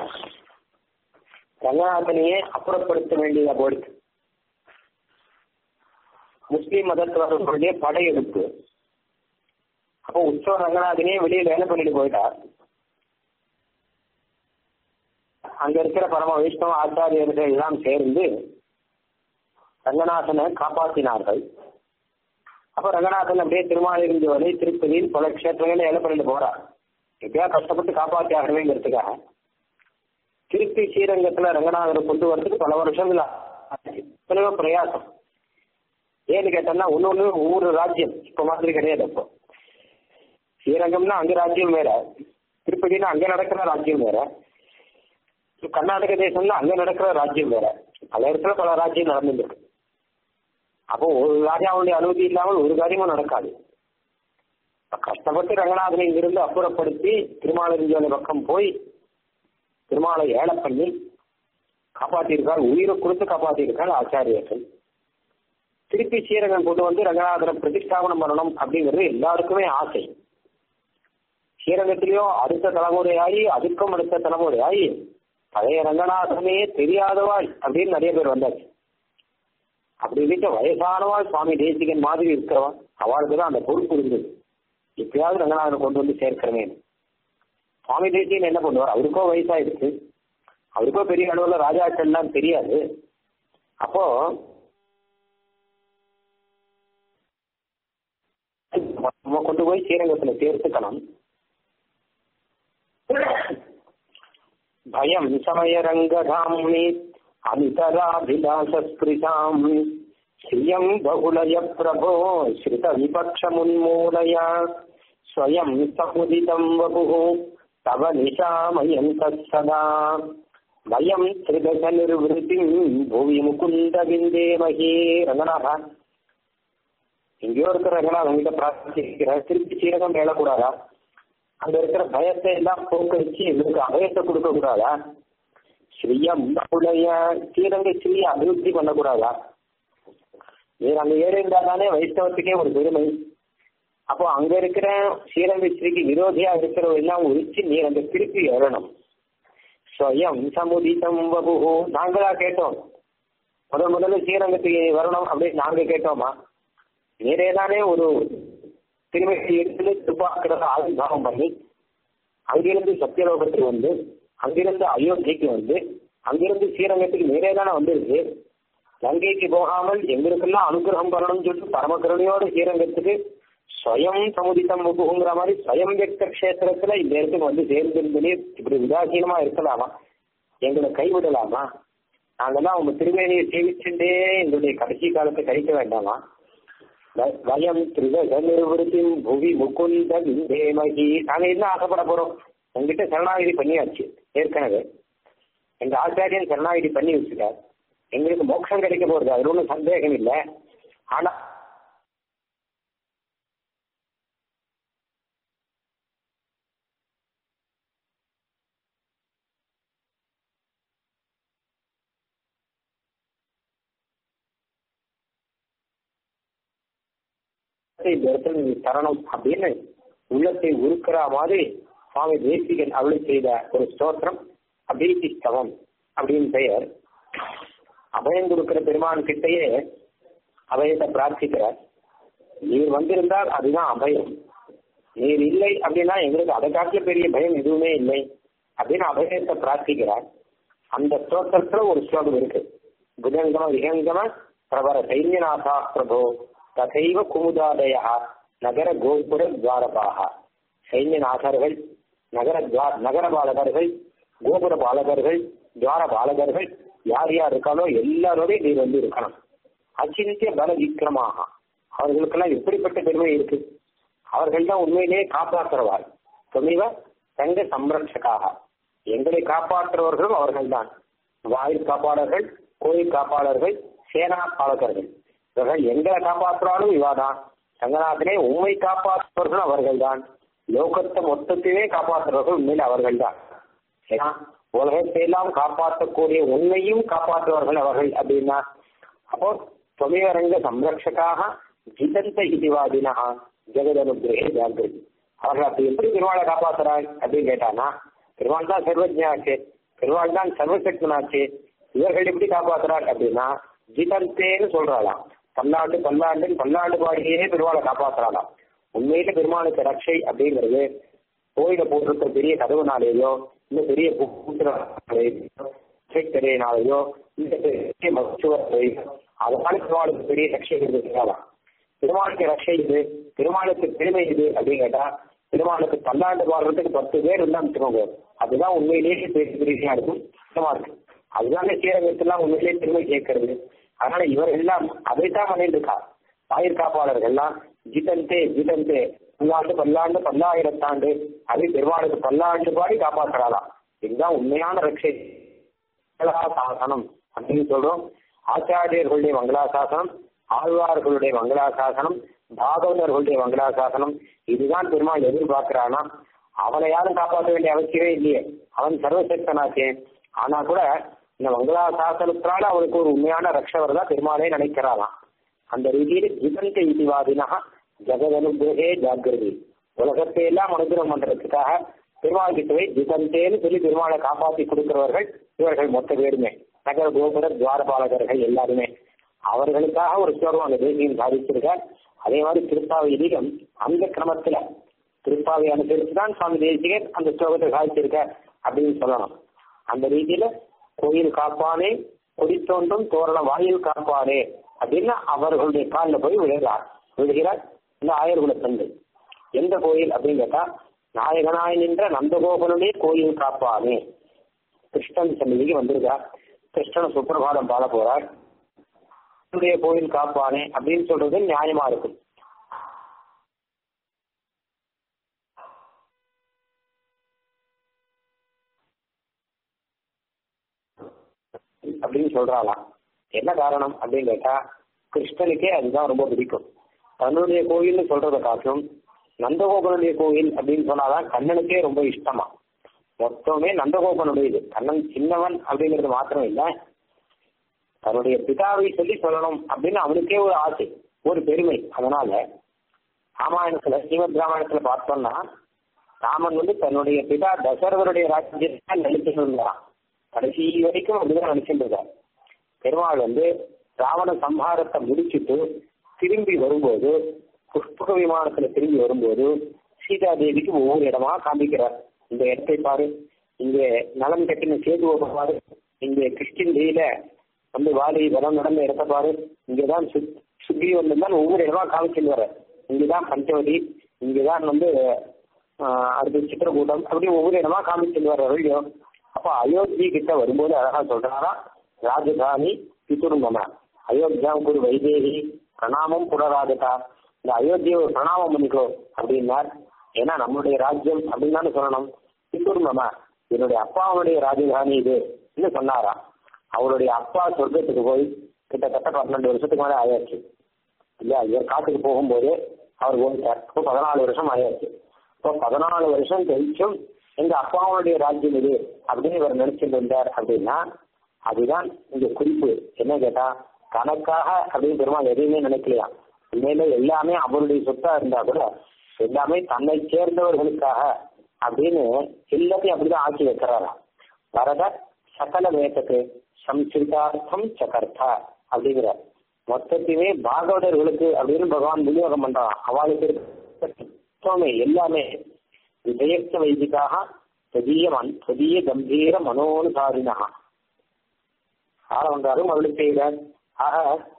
ரங்கநாதனையே அப்புறப்படுத்த வேண்டியதா போயிடுச்சு முஸ்லீம் மதத்தவர்களுடைய படையெடுப்பு அப்போ உற்சவ ரங்கநாதனே வெளியில வேலை பண்ணிட்டு போயிட்டார் அங்க இருக்கிற பரம வைஷ்ணவ ஆச்சாரியர்கள் எல்லாம் சேர்ந்து ரங்கநாதனை காப்பாற்றினார்கள் அப்ப ரங்கநாதன் அப்படியே திருமாலிருந்து வரை திருப்பதியில் பல கஷேத்திரங்களை வேலை பண்ணிட்டு போறார் எப்படியா கஷ்டப்பட்டு காப்பாற்றி ஆகணுங்கிறதுக்காக திருப்பி ஸ்ரீரங்கத்துல ரங்கநாதனை கொண்டு வரதுக்கு பல வருஷங்கள் ஆச்சு எத்தனையோ பிரயாசம் ஏன்னு கேட்டோம்னா ஒன்னு ஒண்ணு ஒவ்வொரு ராஜ்யம் இப்ப மாதிரி கிடையாது அப்போ ஸ்ரீரங்கம்னா அங்க ராஜ்யம் வேற திருப்பதினா அங்க நடக்கிற ராஜ்யம் வேற கர்நாடக தேசம்னா அங்க நடக்கிற ராஜ்யம் வேற பல இடத்துல பல ராஜ்யம் நடந்துருக்கு அப்போ ஒரு ராஜாவுடைய அனுமதி இல்லாமல் ஒரு காரியமும் நடக்காது கஷ்டப்பட்டு ரங்கநாதனை இங்கிருந்து அப்புறப்படுத்தி திருமாலிருஞ்சோலை பக்கம் போய் திருமாலை ஏழை பண்ணி காப்பாற்றியிருக்கார் உயிரை கொடுத்து காப்பாற்றியிருக்கார் ஆச்சாரியர்கள் திருப்பி ஸ்ரீரங்கம் கொண்டு வந்து ரங்கநாதனை பிரதிஷ்டாபனம் பண்ணணும் அப்படிங்கிறது எல்லாருக்குமே ஆசை ஸ்ரீரங்கத்திலேயோ அடுத்த தலைமுறையாகி அதுக்கும் அடுத்த தலைமுறையாகி பழைய ரங்கநாதனே தெரியாதவாள் அப்படின்னு நிறைய பேர் வந்தாச்சு அப்படி இருக்க வயசானவாள் சுவாமி தேசிகன் மாதிரி இருக்கிறவா அவளுக்கு தான் அந்த பொறுப்பு இருந்தது எப்பயாவது ரங்கநாதனை கொண்டு வந்து சேர்க்கிறமே சுவாமி தேசிகன் என்ன பண்ணுவார் அவருக்கோ வயசாயிடுச்சு அவருக்கோ பெரிய அளவுல ராஜாக்கள்லாம் தெரியாது அப்போ நம்ம கொண்டு போய் ஸ்ரீரங்கத்துல சேர்த்துக்கணும் பயம் சமயரங்கதாம்னி அமிதராபிலாசஸ்பிருதாம் ஸ்ரீயம் பகுலய பிரபோ ஸ்ருத விபக்ஷமுன்மூலய ஸ்வயம் சமுதிதம் வபுः தவ நிஷாமயம் தத்சதா வயம் திரிதச நிர்வൃத்திம் புவி முகுந்த விந்தேமஹே ரங்கநாதா எங்கேயோ இருக்கிற ரங்கநாதன் உங்ககிட்ட பிரார்த்திக்கிற திருப்பி சீரகம் மேலக்கூடாதா அங்க இருக்கிற பயத்தை எல்லாம் போக்கடிச்சு எங்களுக்கு அபயத்தை கொடுக்க கூடாதா ஸ்ரீயம் உடைய ஸ்ரீரங்க ஸ்ரீ அபிவிருத்தி பண்ணக்கூடாதா நீர் அங்க ஏறி இருந்தா தானே வைஷ்ணவத்துக்கே ஒரு பெருமை அப்போ அங்க இருக்கிற ஸ்ரீரங்க ஸ்ரீக்கு விரோதியா இருக்கிறவங்க எல்லாம் உரிச்சு நீர் அங்க திருப்பி ஏறணும் ஸ்வயம் சமுதிதம் வபு நாங்களா கேட்டோம் முதல் முதல்ல ஸ்ரீரங்கத்துக்கு வரணும் அப்படின்னு நாங்க கேட்டோமா நீரே தானே ஒரு திருமணி எடுத்து திருப்பாக்கிறத ஆவிர்வாவம் பண்ணி அங்கிருந்து சத்தியலோகத்துக்கு வந்து அங்கிருந்து அயோத்திக்கு வந்து அங்கிருந்து ஸ்ரீரங்கத்துக்கு நேரே தானே வந்திருக்கு லங்கைக்கு போகாமல் எங்களுக்கெல்லாம் அனுகிரகம் பண்ணணும்னு சொல்லிட்டு பரமகருணையோட ஸ்ரீரங்கத்துக்கு ஸ்வயம் சமுதித்தம் முகுங்கிற மாதிரி ஸ்வயம் வெக்த கஷேத்திரத்துல இந்த இடத்துக்கு வந்து சேர்ந்திருந்தே இப்படி உதாசீனமா இருக்கலாமா எங்களை கைவிடலாமா நாங்கெல்லாம் உங்க திருமேனியை சேவிச்சுட்டே எங்களுடைய கடைசி காலத்தை கழிக்க வேண்டாமா வயம் திருவருத்தின் புவி முகுந்த விந்தேமகி நாங்க என்ன ஆசைப்பட போறோம் உங்ககிட்ட சரணாகிதி பண்ணியாச்சு ஏற்கனவே எங்க ஆச்சாரியன் சரணாகிதி பண்ணி வச்சுட்டார் எங்களுக்கு மோட்சம் கிடைக்க போறது அது ஒன்றும் சந்தேகம் இல்லை ஆனா இந்த இடத்துல நீ தரணும் அப்படின்னு உள்ளத்தை உருக்கிற மாதிரி சுவாமி தேசிகன் அருளை செய்த ஒரு ஸ்தோத்திரம் அபீதி ஸ்தவம் அப்படின்னு பெயர் அபயம் கொடுக்கிற பெருமான் கிட்டேயே அபயத்தை பிரார்த்திக்கிறார் நீர் வந்திருந்தால் அதுதான் அபயம் நீர் இல்லை அப்படின்னா எங்களுக்கு அதை காட்டில பெரிய பயம் எதுவுமே இல்லை அப்படின்னு அபயத்தை பிரார்த்திக்கிறார் அந்த ஸ்தோத்திரத்துல ஒரு ஸ்லோகம் இருக்கு புதங்கம விகங்கம பிரபர சைன்யநாதா பிரபோ ததைவ குமுதாதயா நகர கோபுர துவாரபாக சைன்யநாதர்கள் நகர நகர பாலகர்கள் கோபுர பாலகர்கள் துவார பாலகர்கள் யார் யார் இருக்காலோ எல்லாரோடையும் நீர் வந்து இருக்கணும் அச்சிந்திய பல விக்ரமாக அவர்களுக்கெல்லாம் எப்படிப்பட்ட பெருமை இருக்கு அவர்கள் தான் உண்மையிலேயே காப்பாற்றுவார் துணிவ தங்க சம்ரட்சகாக எங்களை காப்பாற்றுறவர்களும் அவர்கள் தான் வாயில் காப்பாளர்கள் கோயில் காப்பாளர்கள் சேனா பாலகர்கள் இவர்கள் எங்களை காப்பாற்றுறாலும் இவாதான் ரங்கநாதனே உண்மை காப்பாற்றுவர்கள் அவர்கள் தான் லோகத்தை மொத்தத்தையே காப்பாற்றுறவர்கள் உண்மையில் அவர்கள் தான் ஏன்னா உலகத்தை எல்லாம் காப்பாற்றக்கூடிய உண்மையும் காப்பாற்றுவார்கள் அவர்கள் அப்படின்னா அப்போ தொழிலரங்க சம்ரட்சகாக ஜிதந்த இதுவாதினா ஜெகதனுகிரகே ஜாகிரதி அவர்கள் அப்படி எப்படி பெருமாளை காப்பாத்துறாங்க அப்படின்னு கேட்டானா பெருமாள் தான் சர்வஜாச்சு பெருமாள் தான் சர்வசக்தனாச்சு இவர்கள் எப்படி காப்பாத்துறார் அப்படின்னா ஜிதந்தேன்னு சொல்றாளாம் பல்லாண்டு பல்லாண்டு பல்லாண்டு பாடியே பெருமாளை காப்பாத்துறாளாம் உண்மையில பெருமாளுக்கு ரட்சை அப்படிங்கிறது கோயில போட்டிருக்க பெரிய கதவுனாலேயோ இந்த பெரிய புத்திரனாலேயோ இந்த பெரிய மருத்துவத்தையோ அதனால பெருமாளுக்கு பெரிய ரட்சை இருக்கலாம் பெருமாளுக்கு ரட்சை இது பெருமாளுக்கு பெருமை இது அப்படின்னு கேட்டா பெருமாளுக்கு பல்லாண்டு வாழ்றதுக்கு பத்து பேர் இருந்தா வச்சுக்கோங்க அதுதான் உண்மையிலேயே பெரிய பெரிய இருக்கும் சுத்தமா இருக்கு அதுதானே ஸ்ரீரங்கத்தெல்லாம் உண்மையிலேயே பெருமை கேட்கறது அதனால இவர் எல்லாம் அதைத்தான் பண்ணிட்டு இருக்கா ஆயிர் காப்பாளர்கள்லாம் ஜிதந்தே ஜிதந்தே பல்லாண்டு பல்லாண்டு பல்லாயிரத்தாண்டு அது பெருமாளுக்கு பல்லாண்டு பாடி காப்பாற்றுறாளாம் இதுதான் உண்மையான ரட்சை மங்களாசாசனம் அப்படின்னு சொல்றோம் ஆச்சாரியர்களுடைய மங்களாசாசனம் ஆழ்வார்களுடைய மங்களாசாசனம் பாகவதர்களுடைய மங்களாசாசனம் இதுதான் பெருமாள் எதிர்பார்க்கிறானா அவனை யாரும் காப்பாற்ற வேண்டிய அவசியமே இல்லையே அவன் சர்வசக்தனாச்சே ஆனா கூட இந்த மங்களாசாசனத்தினால அவனுக்கு ஒரு உண்மையான ரட்சவர் தான் பெருமாளே நினைக்கிறாராம் அந்த ரீதியில் ஜிதந்த இதிவாதினா ஜெகதனுகிரகே ஜாகிரதி உலகத்தை எல்லாம் அனுகிரகம் பண்றதுக்காக பெருமாள் கிட்டவே ஜிதந்தேன்னு சொல்லி பெருமாளை காப்பாற்றி கொடுக்கிறவர்கள் இவர்கள் மொத்த பேருமே நகர கோபுர துவாரபாலகர்கள் எல்லாருமே அவர்களுக்காக ஒரு ஸ்லோகம் அந்த தேசியம் சாதிச்சிருக்கார் அதே மாதிரி திருப்பாவையிலும் அந்த கிரமத்துல திருப்பாவை அனுசரித்து தான் சுவாமி தேசிகர் அந்த ஸ்லோகத்தை சாதிச்சிருக்கார் அப்படின்னு சொல்லணும் அந்த ரீதியில கோயில் காப்பானே கொடித்தோன்றும் தோரண வாயில் காப்பானே அப்படின்னு அவர்களுடைய காலில் போய் விழுகிறார் விழுகிறார் இந்த ஆயர்குல தந்தை எந்த கோயில் அப்படின்னு கேட்டா நாயகனாய் நின்ற நந்தகோபனுடைய கோயில் காப்பானே கிருஷ்ணன் சந்நிதிக்கு வந்திருக்கார் கிருஷ்ணன் சுப்பிரபாதம் பாட போறார் அவருடைய கோயில் காப்பானே அப்படின்னு சொல்றது நியாயமா இருக்கும் அப்படின்னு சொல்றாளாம் என்ன காரணம் அப்படின்னு கேட்டா கிருஷ்ணனுக்கே அதுதான் ரொம்ப பிடிக்கும் தன்னுடைய கோயில்னு சொல்றத காட்டும் நந்தகோபனுடைய கோயில் அப்படின்னு சொன்னாதான் கண்ணனுக்கே ரொம்ப இஷ்டமா மொத்தமே நந்தகோபனுடையது கண்ணன் சின்னவன் அப்படிங்கிறது மாத்திரம் இல்ல தன்னுடைய பிதாவை சொல்லி சொல்லணும் அப்படின்னு அவனுக்கே ஒரு ஆசை ஒரு பெருமை அதனால ராமாயணத்துல ஸ்ரீமத் ராமாயணத்துல பார்த்தோம்னா ராமன் வந்து தன்னுடைய பிதா தசரதருடைய ராஜ்யத்தை நடிச்சுட்டு இருந்தாராம் கடைசி வரைக்கும் அப்படிதான் நினைச்சிட்டு இருக்கார் பெருமாள் வந்து ராவண சம்ஹாரத்தை முடிச்சுட்டு திரும்பி வரும்போது புஷ்பக விமானத்துல திரும்பி வரும்போது சீதா தேவிக்கு ஒவ்வொரு இடமா காமிக்கிறார் இந்த இடத்தை பாரு இங்க நலம் கட்டின சேதுவை பாரு இங்க கிருஷ்ணகிரியில வந்து வாலி வரம் நடந்த இடத்த பாரு இங்கதான் சுக்ரி வந்து தான் ஒவ்வொரு இடமா காமிச்சுட்டு வர இங்கதான் பஞ்சவடி இங்கதான் வந்து அடுத்து சித்திரக்கூட்டம் அப்படி ஒவ்வொரு இடமா காமிச்சுட்டு வர வீடியோ அப்ப அயோத்தி கிட்ட வரும்போது அழகா சொல்றாரா ராஜதானி பிதுர்மன அயோத்தியாவுக்கு ஒரு வைதேகி பிரணாமம் புறராஜதா இந்த அயோத்தியை ஒரு பிரணாமம் பண்ணிக்கோ அப்படின்னார் ஏன்னா நம்மளுடைய ராஜ்யம் அப்படின்னு தானே சொல்லணும் பிதுர்மம என்னுடைய அப்பாவுடைய ராஜதானி இது என்று சொன்னாரா அவருடைய அப்பா சொர்க்கத்துக்கு போய் கிட்டத்தட்ட பன்னெண்டு வருஷத்துக்கு மேலே ஆயாச்சு இல்லையா இவர் காட்டுக்கு போகும்போது அவர் போயிட்டார் இப்போ பதினாலு வருஷம் ஆயாச்சு இப்போ பதினாலு வருஷம் கழிச்சும் எங்க அப்பாவுடைய ராஜ்யம் இது அப்படின்னு இவர் நினைச்சிட்டு இருந்தார் அப்படின்னா அதுதான் இந்த குறிப்பு என்ன கேட்டா தனக்காக அப்படின்னு பெருமாள் எதையுமே நினைக்கலையா உண்மையில எல்லாமே அவருடைய சொத்தா இருந்தா கூட எல்லாமே தன்னை சேர்ந்தவர்களுக்காக அப்படின்னு எல்லாத்தையும் அப்படிதான் ஆக்கி வைக்கிறாராம் வரத சகல வேதத்து சம்சிதார்த்தம் சகர்த்தா அப்படிங்கிறார் மொத்தத்தையுமே பாகவதர்களுக்கு அப்படின்னு பகவான் விநியோகம் பண்றான் அவளுக்கு மொத்தமே எல்லாமே விஜயஸ்த வைதிகாக ததீய மன் ததீய கம்பீர மனோனுசாரினா ஆள வந்தாரும் அருள் செய்கிறார் ஆக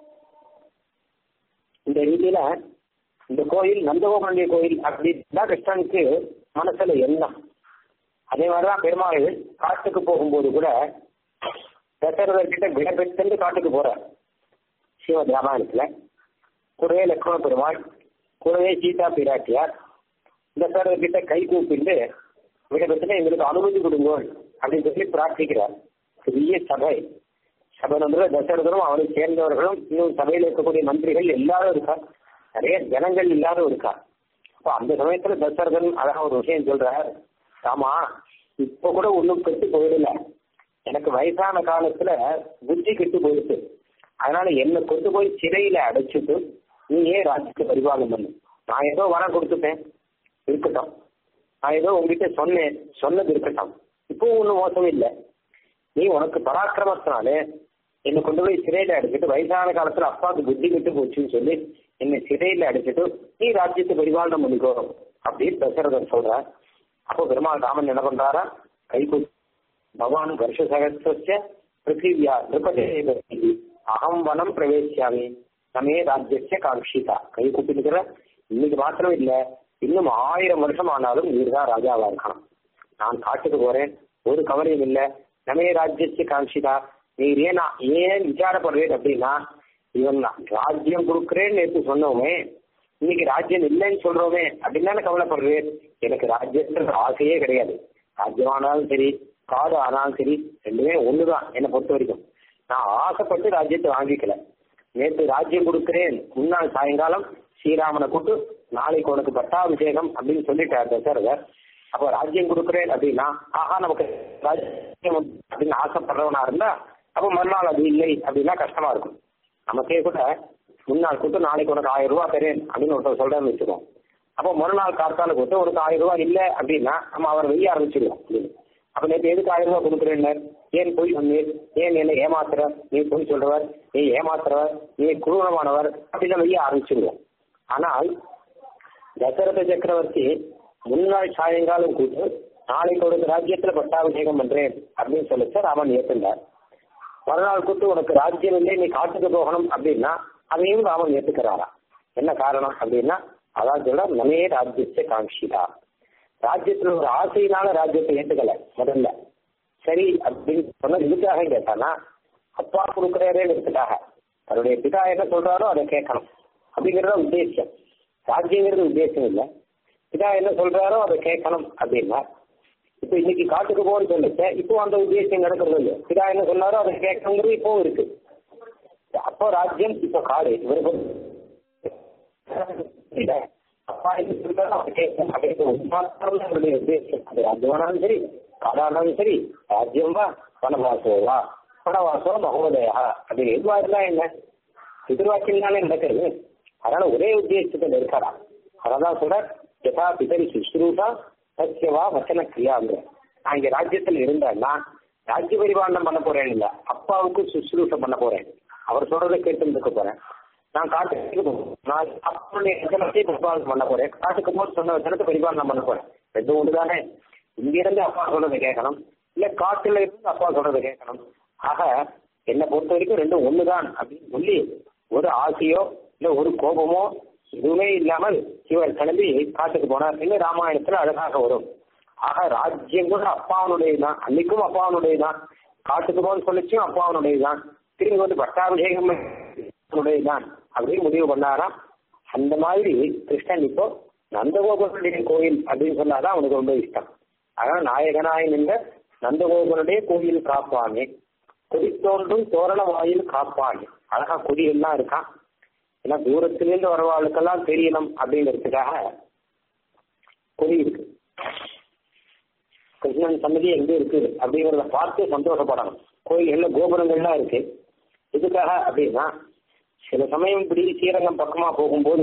இந்த ரீதியில இந்த கோயில் நந்தகோபனுடைய கோயில் அப்படின்னா கிருஷ்ணனுக்கு மனசுல எண்ணம் அதே மாதிரிதான் பெருமாள் காட்டுக்கு போகும்போது கூட தசரதர்கிட்ட விடபெற்று காட்டுக்கு போறார் ஸ்ரீமத் ராமாயணத்துல கூடவே லக்ஷ்மண பெருமாள் கூடவே சீதா பிராட்டியார் தசரதர்கிட்ட கை கூப்பிட்டு விடபெற்று எங்களுக்கு அனுமதி கொடுங்கோள் அப்படின்னு சொல்லி பிரார்த்திக்கிறார் பெரிய சபை சபை வந்து தசரதரும் அவரை சேர்ந்தவர்களும் இன்னும் சபையில் இருக்கக்கூடிய மந்திரிகள் எல்லாரும் இருக்கா நிறைய ஜனங்கள் எல்லாரும் இருக்கா அப்ப அந்த சமயத்துல தசரதன் அழகா ஒரு விஷயம் சொல்றார் ஆமா இப்ப கூட ஒண்ணும் கெட்டு போயிடல எனக்கு வயசான காலத்துல புத்தி கெட்டு போயிடுச்சு அதனால என்னை கொண்டு போய் சிறையில அடைச்சிட்டு நீ ஏன் ராஜ்யத்தை பரிபாகம் பண்ணு நான் ஏதோ வரம் கொடுத்துட்டேன் இருக்கட்டும் நான் ஏதோ உங்ககிட்ட சொன்னேன் சொன்னது இருக்கட்டும் இப்போ ஒன்றும் மோசம் இல்லை நீ உனக்கு பராக்கிரமத்தினாலே என்னை கொண்டு போய் சிறையில அடைச்சிட்டு வயசான காலத்துல அப்பாவுக்கு புத்தி கெட்டு போச்சுன்னு சொல்லி என்னை சிறையில அடைச்சிட்டு நீ ராஜ்யத்தை பரிபாலனம் பண்ணிக்கோ அப்படின்னு தசரதன் சொல்றார் அப்போ பெருமாள் ராமன் என்ன பண்றாரா கை பகவான் வருஷ சகசிய பிருத்திவியா திருப்பதே அகம் வனம் பிரவேசியாமி நமே ராஜ்யசிய காட்சிதா கை கூப்பிட்டுக்கிற இன்னைக்கு மாத்திரம் இல்ல இன்னும் ஆயிரம் வருஷம் ஆனாலும் நீர்தான் ராஜாவா இருக்கணும் நான் காட்டுக்கு போறேன் ஒரு கவலையும் இல்ல நமே ராஜ்யசிய காட்சிதா நீர் ஏன் ஏன் விசாரப்படுறேன் அப்படின்னா இவன் ராஜ்யம் கொடுக்குறேன்னு நேற்று சொன்னோமே இன்னைக்கு ராஜ்யம் இல்லைன்னு சொல்றோமே அப்படின்னு தானே கவலைப்படுறேன் எனக்கு ராஜ்யத்துல ஆசையே கிடையாது ராஜ்யம் ஆனாலும் சரி காடு ஆனாலும் சரி ரெண்டுமே ஒண்ணுதான் என்னை பொறுத்த வரைக்கும் நான் ஆசைப்பட்டு ராஜ்யத்தை வாங்கிக்கல நேற்று ராஜ்யம் கொடுக்கிறேன் முன்னாள் சாயங்காலம் ஸ்ரீராமனை கூட்டு நாளைக்கு உனக்கு பட்டாபிஷேகம் அப்படின்னு சொல்லிட்டார் தசரதர் அப்போ ராஜ்யம் கொடுக்குறேன் அப்படின்னா ஆஹா நமக்கு ராஜ்யம் அப்படின்னு ஆசைப்படுறவனா இருந்தா அப்போ மறுநாள் அது இல்லை அப்படின்னா கஷ்டமா இருக்கும் நமக்கே கூட முன்னாள் கூட்டு நாளைக்கு உனக்கு ஆயிரம் ரூபாய் தரேன் அப்படின்னு ஒருத்தர் சொல்றேன்னு வச்சுக்கோம் அப்போ மறுநாள் கார்த்தால கூட்டு உனக்கு ஆயிரம் ரூபாய் இல்லை அப்படின்னா நம்ம அவர் வெய்ய ஆரம்பிச்சிடுவோம் அப்படின்னு அப்ப நேற்று எதுக்கு ஆயிரம் ரூபாய் கொடுக்குறேன் ஏன் போய் சொன்னீர் ஏன் என்ன ஏமாத்துற நீ போய் சொல்றவர் நீ ஏமாத்துறவர் நீ குரூரமானவர் அப்படின்னு வெய்ய ஆரம்பிச்சிடுவோம் ஆனால் தசரத சக்கரவர்த்தி முன்னாள் சாயங்காலம் கூட்டு நாளைக்கு ஒரு ராஜ்யத்துல பட்டாபிஷேகம் பண்றேன் அப்படின்னு சொல்லிச்சு ராமன் ஏற்றுண்டார் மறுநாள் கூட்டு உனக்கு ராஜ்யம் இல்லை நீ காட்டுக்கு போகணும் அப்படின்னா அதையும் ராமன் ஏத்துக்கிறாரா என்ன காரணம் அப்படின்னா அதான் சொல்ற நமே ராஜ்யத்தை காட்சிதா ராஜ்யத்துல ஒரு ஆசையினால ராஜ்யத்தை ஏத்துக்கல முதல்ல சரி அப்படின்னு சொன்ன இதுக்காக கேட்டானா அப்பா கொடுக்குறாரேங்கிறதுக்காக தன்னுடைய பிதா என்ன சொல்றாரோ அதை கேட்கணும் அப்படிங்கறத உத்தேசம் ராஜ்யங்கிறது உத்தேசம் இல்லை பிதா என்ன சொல்றாரோ அதை கேட்கணும் அப்படின்னா இப்ப இன்னைக்கு காட்டுக்கு போன்னு சொல்லிச்சு இப்போ அந்த உத்தேசம் நடக்கிறது இல்லை பிதா என்ன சொன்னாரோ அதை கேட்கணுங்கிறது இப்போ இருக்கு அப்போ ராஜ்யம் இப்போ காடு இவருக்கு அப்பா என்ன சொல்றாரோ அதை கேட்கணும் அப்படிங்கிற உத்தேசம் அது ராஜ்யமானாலும் சரி காடானாலும் சரி ராஜ்யம் வா வனவாசோ வா வனவாசோ மகோதயா அது எதுவா இருந்தா என்ன பிதிர்வாக்கியம்னாலே நடக்கிறது அதனால ஒரே உத்தேசத்துல இருக்காரா அதான் சொல்ற யதா பிதரி சுஷ்ரூஷா சத்தியவா வச்சன கிரியாங்க நான் இங்க ராஜ்யத்துல இருந்தேன்னா ராஜ்ய பரிபாலனம் பண்ண போறேன் இல்ல அப்பாவுக்கு சுஷ்ரூஷம் பண்ண போறேன் அவர் சொல்றதை கேட்டு இருக்க போறேன் நான் காட்டுக்கு நான் அப்பனுடைய வச்சனத்தை பரிபாலனம் பண்ண போறேன் காட்டுக்கு போது சொன்ன வச்சனத்தை பரிபாலனம் பண்ண போறேன் ரெண்டும் ஒன்று தானே இங்க இருந்து அப்பா சொல்றதை கேட்கணும் இல்ல காட்டுல இருந்து அப்பா சொல்றதை கேட்கணும் ஆக என்னை பொறுத்த வரைக்கும் ரெண்டும் ஒண்ணுதான் அப்படின்னு சொல்லி ஒரு ஆசையோ இல்ல ஒரு கோபமோ எதுவுமே இல்லாமல் இவர் கிளம்பி காட்டுக்கு போனார் இன்னும் ராமாயணத்துல அழகாக வரும் ஆக ராஜ்யம் கூட அப்பாவனுடையதுதான் அன்னைக்கும் அப்பாவனுடையதுதான் காட்டுக்கு போன்னு சொல்லிச்சும் அப்பாவனுடையதுதான் திரும்பி வந்து பட்டாபிஷேகம் உடையதுதான் அப்படின்னு முடிவு பண்ணாராம் அந்த மாதிரி கிருஷ்ணன் இப்போ நந்தகோபுரனுடைய கோயில் அப்படின்னு சொன்னாதான் அவனுக்கு ரொம்ப இஷ்டம் அதனால நாயகனாய் நின்ற நந்தகோபுரனுடைய கோயில் காப்பானே கொடி தோன்றும் தோரண வாயில் காப்பானே அழகா கொடி எல்லாம் இருக்கான் ஏன்னா தூரத்திலிருந்து வரவாளுக்கெல்லாம் தெரியணும் அப்படிங்கிறதுக்காக கொடி இருக்கு கிருஷ்ணன் சன்னதி எங்க இருக்கு அப்படிங்கிறத பார்த்து சந்தோஷப்படணும் கோயில்கள்ல கோபுரங்கள்லாம் இருக்கு எதுக்காக அப்படின்னா சில சமயம் இப்படி ஸ்ரீரங்கம் பக்கமா போகும்போது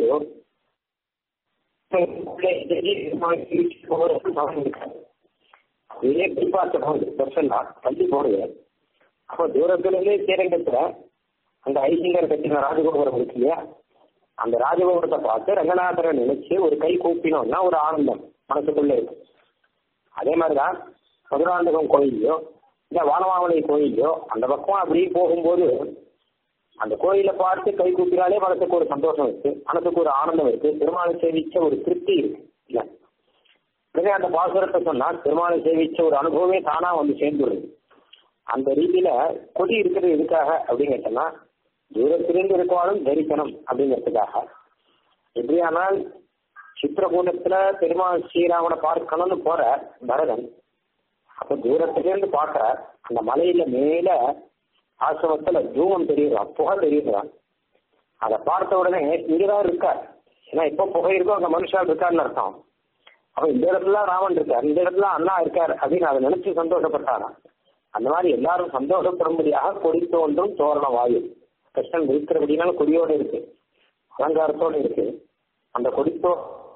இதே பிடிப்பாச போகுது பஸ் எல்லாம் தள்ளி போடுது அப்போ தூரத்திலிருந்தே ஸ்ரீரங்கத்துல அந்த ஐசிங்கர் கட்டின ராஜகோபுரம் இருக்கு இல்லையா அந்த ராஜகோபுரத்தை பார்த்து ரங்கநாதரை நினைச்சு ஒரு கை கூப்பினோம்னா ஒரு ஆனந்தம் மனசுக்குள்ள இருக்கு அதே மாதிரிதான் மதுராந்தகம் கோயிலையோ இல்ல வானமாமலை கோயிலையோ அந்த பக்கம் அப்படியே போகும்போது அந்த கோயிலை பார்த்து கை கூப்பினாலே மனசுக்கு ஒரு சந்தோஷம் இருக்கு மனசுக்கு ஒரு ஆனந்தம் இருக்கு பெருமாளை சேவிச்ச ஒரு திருப்தி இருக்கு இல்ல உடனே அந்த பாசுரத்தை சொன்னா பெருமாளை சேவிச்ச ஒரு அனுபவமே தானா வந்து சேர்ந்துடுது அந்த ரீதியில கொடி இருக்கிறது எதுக்காக அப்படின்னு கேட்டோம்னா தூரத்திலிருந்து இருக்கவாலும் தரிசனம் அப்படிங்கிறதுக்காக எப்படியானால் சித்திரகூடத்துல பெருமாள் ஸ்ரீராமனை பார்க்கணும்னு போற பரதன் அப்ப தூரத்திலிருந்து பாக்குற அந்த மலையில மேல ஆசிரமத்துல தூமம் தெரியுறான் புகை தெரியுறான் அதை பார்த்த உடனே இங்கதான் இருக்கார் ஏன்னா எப்ப புகை இருக்கோ அங்க மனுஷால் இருக்காருன்னு அர்த்தம் அப்ப இந்த இடத்துல ராமன் இருக்கார் இந்த இடத்துல அண்ணா இருக்கார் அப்படின்னு அதை நினைச்சு சந்தோஷப்பட்டாராம் அந்த மாதிரி எல்லாரும் சந்தோஷப்படும்படியாக கொடி தோன்றும் தோரண வாயு கிருஷ்ணன் இருக்கிறபடினால கொடியோட இருக்கு அலங்காரத்தோட இருக்கு அந்த கொடித்தோ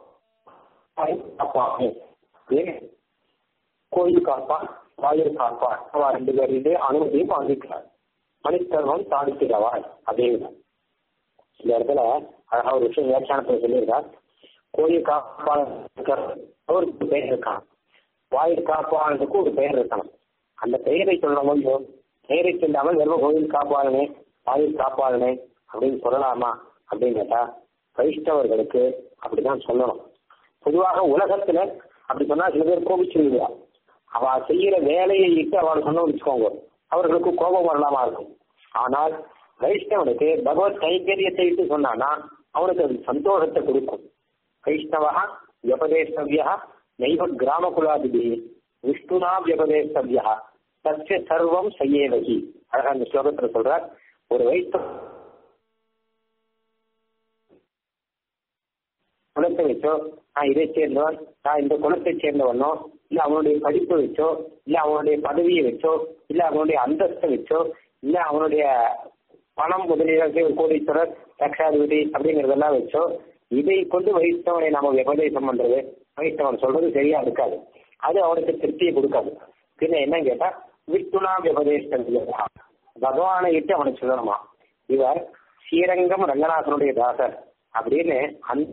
கோயில் காப்பான் வாயில் காப்பான் அவ ரெண்டு பேருடைய அனுமதியும் வாங்கிக்கிறார் மணித்தர்வம் சாதிக்கிறவாள் அப்படிங்கிறார் இந்த இடத்துல அழகா ஒரு விஷயம் வியாக்கியானத்தை சொல்லியிருக்கார் கோயில் காப்பான் அவருக்கு பெயர் இருக்கான் வாயில் காப்பானுக்கு ஒரு பெயர் இருக்கணும் அந்த பெயரை சொல்லணும் பெயரை சொல்லாமல் வெறும் கோயில் காப்பாளனே வாயில் காப்பாளனே அப்படின்னு சொல்லலாமா அப்படின்னு கேட்டா வைஷ்ணவர்களுக்கு அப்படிதான் சொல்லணும் பொதுவாக உலகத்துல அப்படி சொன்னா சில பேர் கோபிச்சிருந்தா அவ செய்யற வேலையை இட்டு அவள் சொன்ன வச்சுக்கோங்க அவர்களுக்கு கோபம் வரலாமா இருக்கும் ஆனால் வைஷ்ணவனுக்கு பகவத் கைங்கரியத்தை இட்டு சொன்னானா அவனுக்கு அது சந்தோஷத்தை கொடுக்கும் வைஷ்ணவா வியபதேஷ்டவியா நைவ கிராம குலாதிபி விஷ்ணுனா வியபதேஷ்டவியா தச்ச சர்வம் செய்யேவகி அழகா இந்த ஸ்லோகத்துல சொல்றார் ஒரு வைஷ்ணவ குலத்தை வச்சோ நான் இதை சேர்ந்தவன் நான் இந்த குலத்தை சேர்ந்தவனோ இல்ல அவனுடைய படிப்பை வச்சோ இல்ல அவனுடைய பதவியை வச்சோ இல்ல அவனுடைய அந்தஸ்தை வச்சோ இல்ல அவனுடைய பணம் முதலீடு ஒரு கோடீஸ்வரர் லட்சாதிபதி அப்படிங்கறதெல்லாம் வச்சோ இதை கொண்டு வைஷ்ணவனை நாம விபதேசம் பண்றது வைஷ்ணவன் சொல்றது சரியா இருக்காது அது அவனுக்கு திருப்தியை கொடுக்காது பின்ன என்ன கேட்டா விஷ்ணுனா விபதேசம் பகவானை இட்டு அவனுக்கு சொல்லணுமா இவர் ஸ்ரீரங்கம் ரங்கநாதனுடைய தாசர் அப்படின்னு அந்த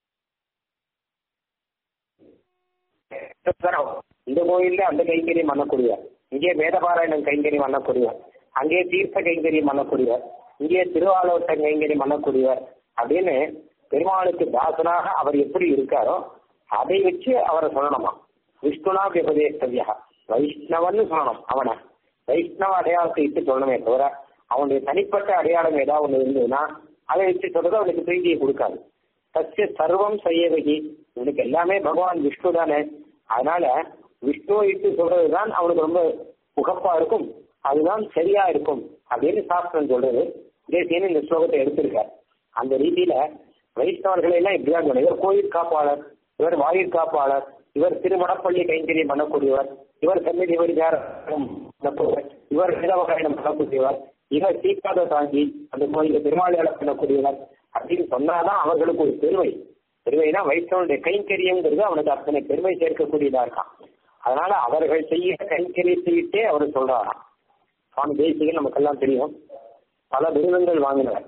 இந்த கோயில்ல அந்த கைங்கரியம் பண்ணக்கூடியவர் இங்கே வேதபாராயணம் கைங்கரியம் பண்ணக்கூடியவர் அங்கே தீர்த்த கைங்கரியம் பண்ணக்கூடியவர் இங்கே திருவாலோட்ட கைங்கரியம் பண்ணக்கூடியவர் அப்படின்னு பெருமாளுக்கு தாசனாக அவர் எப்படி இருக்காரோ அதை வச்சு அவரை சொல்லணுமா விஷ்ணுனா விபதேஷ்டவியா வைஷ்ணவன் சொல்லணும் அவனை வைஷ்ணவ அடையாளத்தை இட்டு சொல்லணுமே தவிர அவனுடைய தனிப்பட்ட அடையாளம் ஏதாவது ஒன்று இருந்ததுன்னா அதை வச்சு சொல்றது அவனுக்கு பிரீதியை கொடுக்காது சத்திய சர்வம் செய்யவகி இவனுக்கு எல்லாமே பகவான் விஷ்ணு தானே அதனால விஷ்ணுவை இட்டு சொல்றதுதான் அவனுக்கு ரொம்ப உகப்பா இருக்கும் அதுதான் சரியா இருக்கும் அப்படின்னு சாஸ்திரம் சொல்றது தேசியன் இந்த ஸ்லோகத்தை எடுத்திருக்கார் அந்த ரீதியில வைஷ்ணவர்களை எல்லாம் இப்படிதான் சொல்லணும் இவர் கோயில் காப்பாளர் இவர் வாயில் காப்பாளர் இவர் திருமணப்பள்ளி கைங்கரியம் பண்ணக்கூடியவர் இவர் சந்நிதி பரிகாரம் இவர் இடவகாயம் பண்ணக்கூடியவர் இவர் தீக்காத தாங்கி அந்த கோயில திருமாலையாள பண்ணக்கூடியவர் அப்படின்னு சொன்னாதான் அவர்களுக்கு ஒரு பெருமை பெருமைனா வைஷ்ணவனுடைய கைங்கரியங்கிறது அவனுக்கு அத்தனை பெருமை சேர்க்கக்கூடியதா இருக்கான் அதனால அவர்கள் செய்ய கைங்கரியத்தையிட்டே அவர் சொல்றாராம் சுவாமி தேசிகன் நமக்கெல்லாம் தெரியும் பல விருதங்கள் வாங்கினார்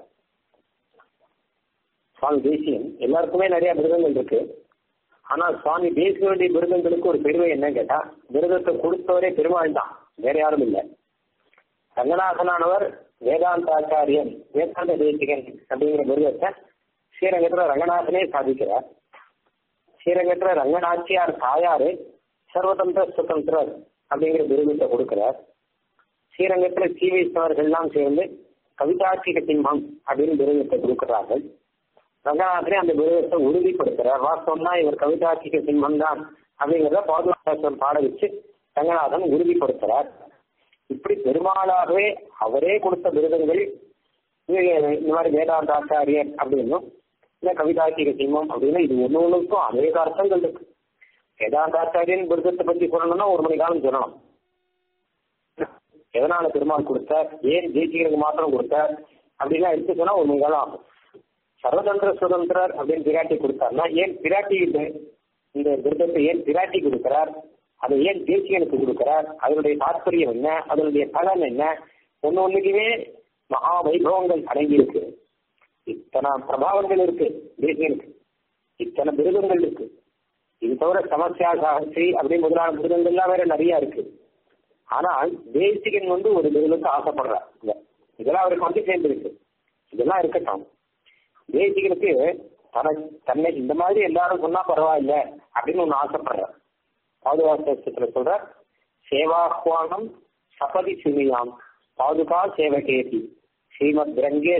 சுவாமி தேசியன் எல்லாருக்குமே நிறைய விருதங்கள் இருக்கு ஆனா சுவாமி தேசியனுடைய விருதங்களுக்கு ஒரு பெருமை என்ன கேட்டா விருதத்தை கொடுத்தவரே பெருமாள் தான் வேற யாரும் இல்லை ரங்கநாதனானவர் வேதாந்தாச்சாரியன் வேதாந்த தேசிகன் அப்படிங்கிற விருதத்தை ஸ்ரீரங்கத்துல ரங்கநாதனே சாதிக்கிறார் ஸ்ரீரங்கத்துல ரங்கநாச்சியார் தாயாரு சர்வதந்திர சுதந்திரர் அப்படிங்கிற விருதத்தை கொடுக்கிறார் ஸ்ரீரங்கத்துல சி வைஷ்ணவர்கள்லாம் சேர்ந்து கவிதாட்சிக சிம்மம் அப்படின்னு விருதத்தை கொடுக்கிறார்கள் ரங்கநாதனே அந்த விருதத்தை உறுதிப்படுத்துறார் வாஸ்தவம்னா இவர் கவிதாட்சிக சிம்மம் தான் அப்படிங்கிறத பாதுகாப்பு பாட வச்சு ரங்கநாதன் உறுதிப்படுத்துறார் இப்படி பெருமாளாகவே அவரே கொடுத்த விருதங்கள் இந்த மாதிரி வேதாந்த ஆச்சாரியர் அப்படின்னும் இல்ல கவிதாசிக சிம்மம் அப்படின்னு இது ஒண்ணு ஒண்ணுக்கும் அநேக அர்த்தங்கள் இருக்கு வேதாந்தாச்சாரியன் விருதத்தை பத்தி சொல்லணும்னா ஒரு மணி காலம் சொல்லணும் எதனால பெருமாள் கொடுத்தார் ஏன் தேசிகனுக்கு மாத்திரம் கொடுத்தார் அப்படின்னா எடுத்து சொன்னா ஒரு மணி காலம் ஆகும் சர்வதந்திர சுதந்திரர் அப்படின்னு பிராட்டி கொடுத்தாருன்னா ஏன் பிராட்டி இந்த விருதத்தை ஏன் பிராட்டி கொடுக்கிறார் அதை ஏன் தேசியனுக்கு கொடுக்கிறார் அதனுடைய தாற்பயம் என்ன அதனுடைய பலன் என்ன ஒன்னு ஒண்ணுக்குமே மகா வைபவங்கள் அடங்கி இருக்கு இத்தனை பிரபாவங்கள் இருக்கு தேசியனுக்கு இத்தனை விருதங்கள் இருக்கு இது தவிர சமஸ்யா சாகசி அப்படின்னு முதலான விருதங்கள்லாம் வேற நிறைய இருக்கு ஆனால் தேசிகன் வந்து ஒரு விருதுக்கு ஆசைப்படுறார் இதெல்லாம் அவருக்கு வந்து சேர்ந்துருக்கு இதெல்லாம் இருக்கட்டும் தேசிகனுக்கு தன தன்னை இந்த மாதிரி எல்லாரும் சொன்னா பரவாயில்ல அப்படின்னு ஒண்ணு ஆசைப்படுறார் பாதுகாப்பு சொல்ற சேவாஹ்வானம் சபதி சுனியாம் பாதுகா சேவகேதி ஸ்ரீமத் ரங்கே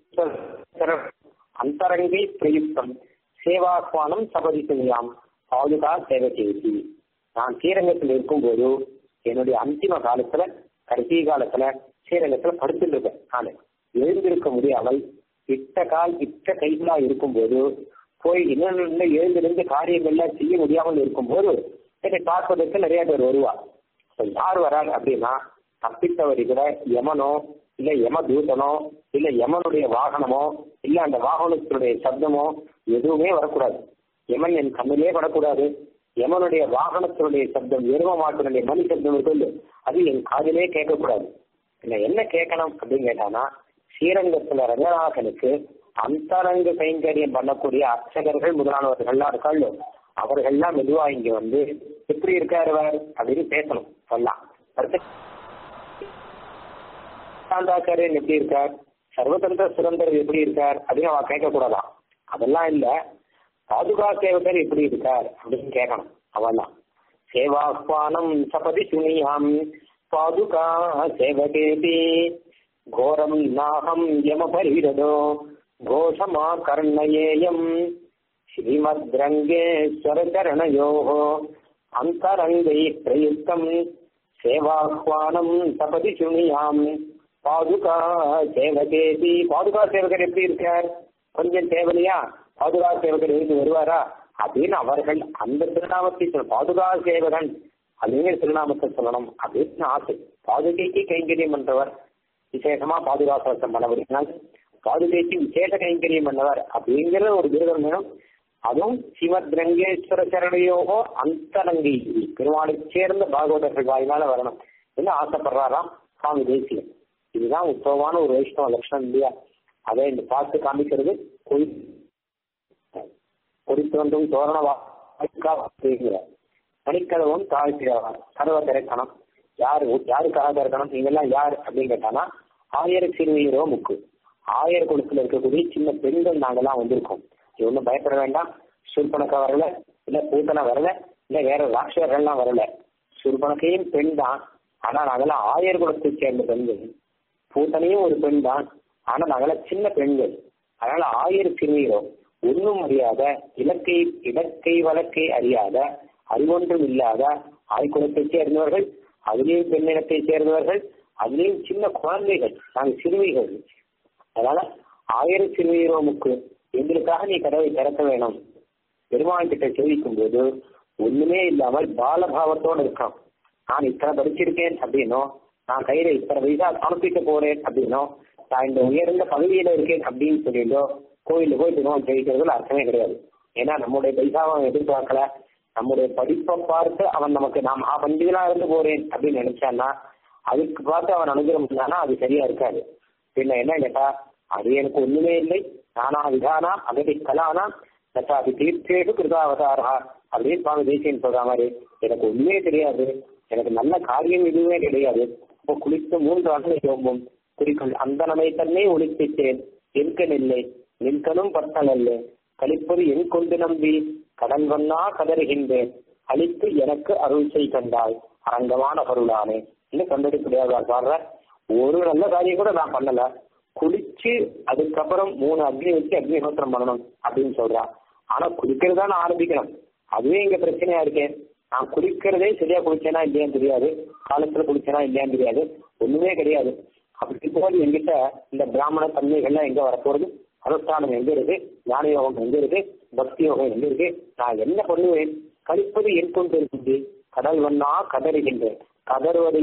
அந்தரங்கை பிரயுக்தம் சேவாஸ்வானம் சபதி சுனியாம் பாதுகா சேவகேதி நான் ஸ்ரீரங்கத்தில் இருக்கும்போது என்னுடைய அந்திம காலத்துல கடைசி காலத்துல ஸ்ரீரங்கத்துல படுத்துட்டு இருக்கேன் நானு எழுந்திருக்க முடியாமல் இட்ட கால் இட்ட கைகளா இருக்கும்போது போய் இன்னொன்னு எழுந்திருந்து காரியங்கள்லாம் செய்ய முடியாமல் இருக்கும்போது என்னை பார்ப்பதற்கு நிறைய பேர் வருவா இப்ப யார் வராங்க அப்படின்னா தப்பித்தவரி கூட யமனோ இல்ல யம தூதனோ இல்ல யமனுடைய வாகனமோ இல்ல அந்த வாகனத்தினுடைய சப்தமோ எதுவுமே வரக்கூடாது யமன் என் கண்ணிலே படக்கூடாது யமனுடைய வாகனத்தினுடைய சப்தம் எரும மாட்டினுடைய மணி சப்தம் இருக்கு அது என் காதிலே கேட்கக்கூடாது என்ன என்ன கேட்கணும் அப்படின்னு கேட்டானா ஸ்ரீரங்கத்துல ரங்கநாதனுக்கு அந்தரங்க கைங்கரியம் பண்ணக்கூடிய அர்ச்சகர்கள் முதலானவர்கள்லாம் இருக்காளோ அவர்கள்லாம் மெதுவா இங்க வந்து எப்படி இருக்காரு அவர் அப்படின்னு பேசணும் சொல்லலாம் அடுத்து சாந்தாச்சாரியன் எப்படி இருக்கார் சர்வதந்திர சுரந்தர் எப்படி இருக்கார் அப்படின்னு அவ கேட்க கூடாதாம் அதெல்லாம் இல்ல பாதுகா சேவகர் எப்படி இருக்கார் அப்படின்னு கேட்கணும் அவெல்லாம் சேவாஸ்வானம் சபதி சுனியாம் பாதுகா சேவகேதி கோரம் நாகம் யமபரிரதோ கோஷமா கர்ணயேயம் ஸ்ரீமத்ரங்கேஸ்வரச்சரணயோ அந்தரங்கை பிரயுக்தம் சேவாஹ்வானம் சபதி சுனியாம் பாதுகா சேவகேதி பாதுகா சேவகர் எப்படி இருக்கார் கொஞ்சம் தேவலையா பாதுகா சேவகர் இருந்து வருவாரா அப்படின்னு அவர்கள் அந்த திருநாமத்தை சொல்ல பாதுகா சேவகன் அப்படிங்கிற திருநாமத்தை சொல்லணும் அப்படின்னு ஆசை பாதுகைக்கு கைங்கரியம் பண்றவர் விசேஷமா பாதுகாப்பு பண்ணவர் பாதுகைக்கு விசேஷ கைங்கரியம் பண்ணவர் அப்படிங்கிற ஒரு விருதம் வேணும் அதுவும் ஸ்ரீமத் ரங்கேஸ்வர சரணையோகோ அந்தரங்கி பெருமாளை சேர்ந்த பாகவதர்கள் வாயினால வரணும் என்று ஆசைப்படுறாராம் சுவாமி தேசியம் இதுதான் உத்தமமான ஒரு வைஷ்ணவ லட்சணம் இல்லையா அதை இந்த பார்த்து காமிக்கிறது கொடி கொடித்து வந்தும் தோரண வாய்க்காக மணிக்கதவும் தாழ்த்திடுவார் கதவை திறக்கணும் யாரு யாருக்காக திறக்கணும் நீங்கெல்லாம் யார் அப்படின்னு கேட்டானா ஆயிரம் சிறுவீரோ முக்கு ஆயிரம் குளத்துல இருக்கக்கூடிய சின்ன பெண்கள் நாங்கெல்லாம் வந்திருக்கோம் இது ஒன்றும் பயப்பட வேண்டாம் சூர்பனக்கா வரல இல்ல பூத்தனை வரல இல்ல வேற ராட்சர்கள்லாம் வரல சூர்பனக்கையும் பெண் தான் ஆனா நாங்கெல்லாம் ஆயர் குலத்தை சேர்ந்த பெண்கள் பூத்தனையும் ஒரு பெண் தான் ஆனா நாங்கெல்லாம் சின்ன பெண்கள் அதனால ஆயிரம் சிறுவீரோ ஒன்றும் அறியாத இலக்கை இலக்கை வழக்கை அறியாத அறிவொன்றும் இல்லாத ஆய்குலத்தை சேர்ந்தவர்கள் அதிலேயும் பெண்ணினத்தை சேர்ந்தவர்கள் அதிலேயும் சின்ன குழந்தைகள் நாங்கள் சிறுமிகள் அதனால ஆயிரம் சிறுவீரோமுக்கு எங்களுக்காக நீ கதவை திறக்க வேணும் பெருமாள் கிட்ட சேவிக்கும் போது ஒண்ணுமே இல்லாமல் பாலபாவத்தோடு இருக்கான் நான் இத்தனை படிச்சிருக்கேன் அப்படின்னோ நான் கையில இத்தனை வயசா சமர்ப்பிக்க போறேன் அப்படின்னோ நான் இந்த உயர்ந்த பதவியில இருக்கேன் அப்படின்னு சொல்லிட்டோ கோயில போய் பெருமாள் ஜெயிக்கிறதுல அர்த்தமே கிடையாது ஏன்னா நம்முடைய பைசாவை அவன் எதிர்பார்க்கல நம்முடைய படிப்பை பார்த்து அவன் நமக்கு நாம் பண்டிகளா இருந்து போறேன் அப்படின்னு நினைச்சான்னா அதுக்கு பார்த்து அவன் அனுகிரம் பண்ணானா அது சரியா இருக்காது பின்ன என்ன கேட்டா அது எனக்கு ஒண்ணுமே இல்லை நானா விதானா அகதி கலானா நச்சா அது தீர்த்தேடு கிருதாவதாரா அப்படின்னு சுவாமி தேசியன் சொல்ற மாதிரி எனக்கு ஒண்ணுமே தெரியாது எனக்கு நல்ல காரியம் எதுவுமே கிடையாது இப்போ குளித்து மூன்று ஆண்டு யோகம் குறிக்கொள் அந்த நமை தன்னை ஒளிப்பித்தேன் என்கன் இல்லை நின்கனும் பட்டல் அல்ல கழிப்பது என் கொண்டு நம்பி கடன் வண்ணா கதறுகின்றேன் அழித்து எனக்கு அருள் செய் கண்டாய் அரங்கமான பொருளானே இன்னும் கண்டெடுப்படியாக பாடுற ஒரு நல்ல காரியம் கூட நான் பண்ணல குளிச்சு அதுக்கப்புறம் மூணு அக்னி வச்சு அக்னிஹோத்திரம் பண்ணணும் அப்படின்னு சொல்றான் ஆனா குளிக்கிறது தான் ஆரம்பிக்கணும் அதுவே இங்க பிரச்சனையா இருக்கேன் நான் குளிக்கிறதே சரியா குளிச்சேனா இல்லையான்னு தெரியாது காலத்துல குளிச்சேனா இல்லையான்னு தெரியாது ஒண்ணுமே கிடையாது அப்படி போது எங்கிட்ட இந்த பிராமண தன்மைகள்லாம் எங்க வரப்போறது அனுஷ்டானம் எங்க இருக்கு ஞான யோகம் எங்க இருக்கு பக்தி யோகம் எங்க இருக்கு நான் என்ன பண்ணுவேன் கழிப்பது என் கொண்டு இருக்குது கடல் வண்ணா கதறுகின்றேன் கதறுவதை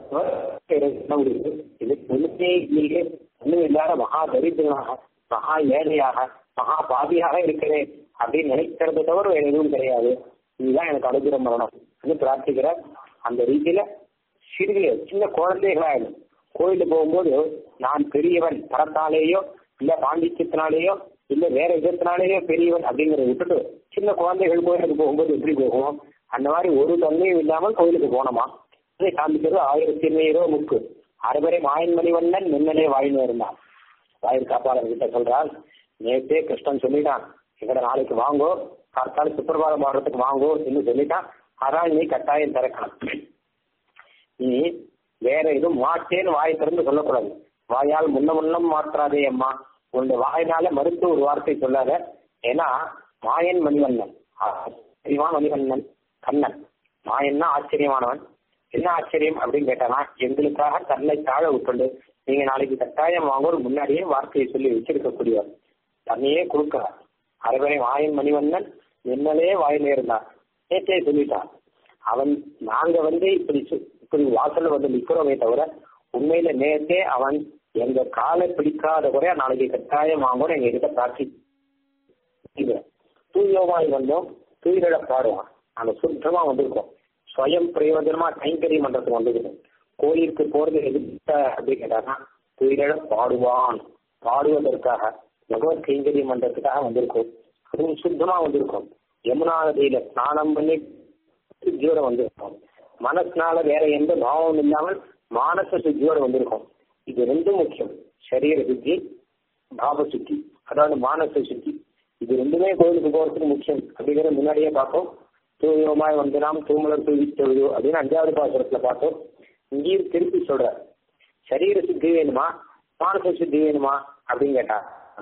இது ஒண்ணுமே இல்லையே ஒண்ணும் இல்லாத மகா தரித்திரனாக மகா ஏழையாக மகா பாதியாக இருக்கிறேன் அப்படின்னு நினைக்கிறத தவிர வேற எதுவும் கிடையாது இதுதான் எனக்கு அனுகிரம் பண்ணணும் பிரார்த்திக்கிற அந்த ரீதியில சிறிய சின்ன குழந்தைகளாயிடும் கோயிலுக்கு போகும்போது நான் பெரியவன் பரத்தாலேயோ இல்ல பாண்டித்யத்தினாலேயோ இல்ல வேற விதத்தினாலேயோ பெரியவன் அப்படிங்கறத விட்டுட்டு சின்ன குழந்தைகள் கோயிலுக்கு போகும்போது எப்படி போகும் அந்த மாதிரி ஒரு தன்மையும் இல்லாமல் கோயிலுக்கு போனோமா அதை காண்பிக்கிறது ஆயிரத்தி இருநூறு முக்கு அறுவரை மாயன் மணிவண்ணன் மின்னலே வாயின்னு இருந்தான் வாயில் காப்பாளர் கிட்ட சொல்றால் நேற்றே கிருஷ்ணன் சொல்லிட்டான் எங்கட நாளைக்கு வாங்கோ காத்தால சுப்பிரபாதம் பாடுறதுக்கு வாங்கோ என்று சொல்லிட்டான் ஆனால் நீ கட்டாயம் திறக்கணும் நீ வேற எதுவும் மாட்டேன்னு வாய் திறந்து சொல்லக்கூடாது வாயால் முன்ன முன்னம் மாற்றாதே அம்மா உன்னுடைய வாயினால மறுத்து ஒரு வார்த்தை சொல்லாத ஏன்னா மாயன் மணிவண்ணன் ஆச்சரியமான மணிவண்ணன் கண்ணன் மாயன்னா ஆச்சரியமானவன் என்ன ஆச்சரியம் அப்படின்னு கேட்டானா எங்களுக்காக தன்னை தாழ விட்டுண்டு நீங்க நாளைக்கு கட்டாயம் வாங்க முன்னாடியே வார்த்தையை சொல்லி வச்சிருக்கக்கூடியவர் தன்னையே கொடுக்கிறார் அரைவரை மாயன் மணிவண்ணன் என்னலே வாயில இருந்தார் நேற்றே சொல்லிட்டான் அவன் நாங்க வந்து இப்படி சு- இப்படி வாசல்ல வந்து நிக்கிறோமே தவிர உண்மையில நேத்தே அவன் எங்க காலை பிடிக்காத குறையா நாளைக்கு கட்டாயம் வாங்கணும் எங்க கிட்ட பிரார்த்தி தூயோமாய் வந்தோம் தூயில பாடுவான் நாங்க சுத்தமா வந்திருக்கோம் ஸ்வயம் பிரயோஜனமா கைங்கரியம் பண்றதுக்கு வந்திருக்கோம் கோயிலுக்கு போறது எதுக்க அப்படின்னு கேட்டாங்கன்னா தூயில பாடுவான் பாடுவதற்காக பகவத் கைங்கரியம் பண்றதுக்காக வந்திருக்கோம் அதுவும் சுத்தமா வந்திருக்கோம் யமுனா நதியில ஸ்நானம் பண்ணி சுத்தியோட வந்திருக்கோம் மனசுனால வேற எந்த பாவமும் இல்லாமல் மானச சுத்தியோட வந்திருக்கோம் இது ரெண்டும் முக்கியம் சரீர சுத்தி பாவ சுத்தி அதாவது மானச சுத்தி இது ரெண்டுமே கோயிலுக்கு போறதுக்கு முக்கியம் அப்படிங்கிறத முன்னாடியே பார்த்தோம் தூயமாய் வந்து நாம் தூமலர் தூவி தொழுது அப்படின்னு அஞ்சாவது பாசுரத்துல பார்த்தோம் இங்கேயும் திருப்பி சொல்ற சரீர சுத்தி வேணுமா மானச சுத்தி வேணுமா அப்படின்னு கேட்டா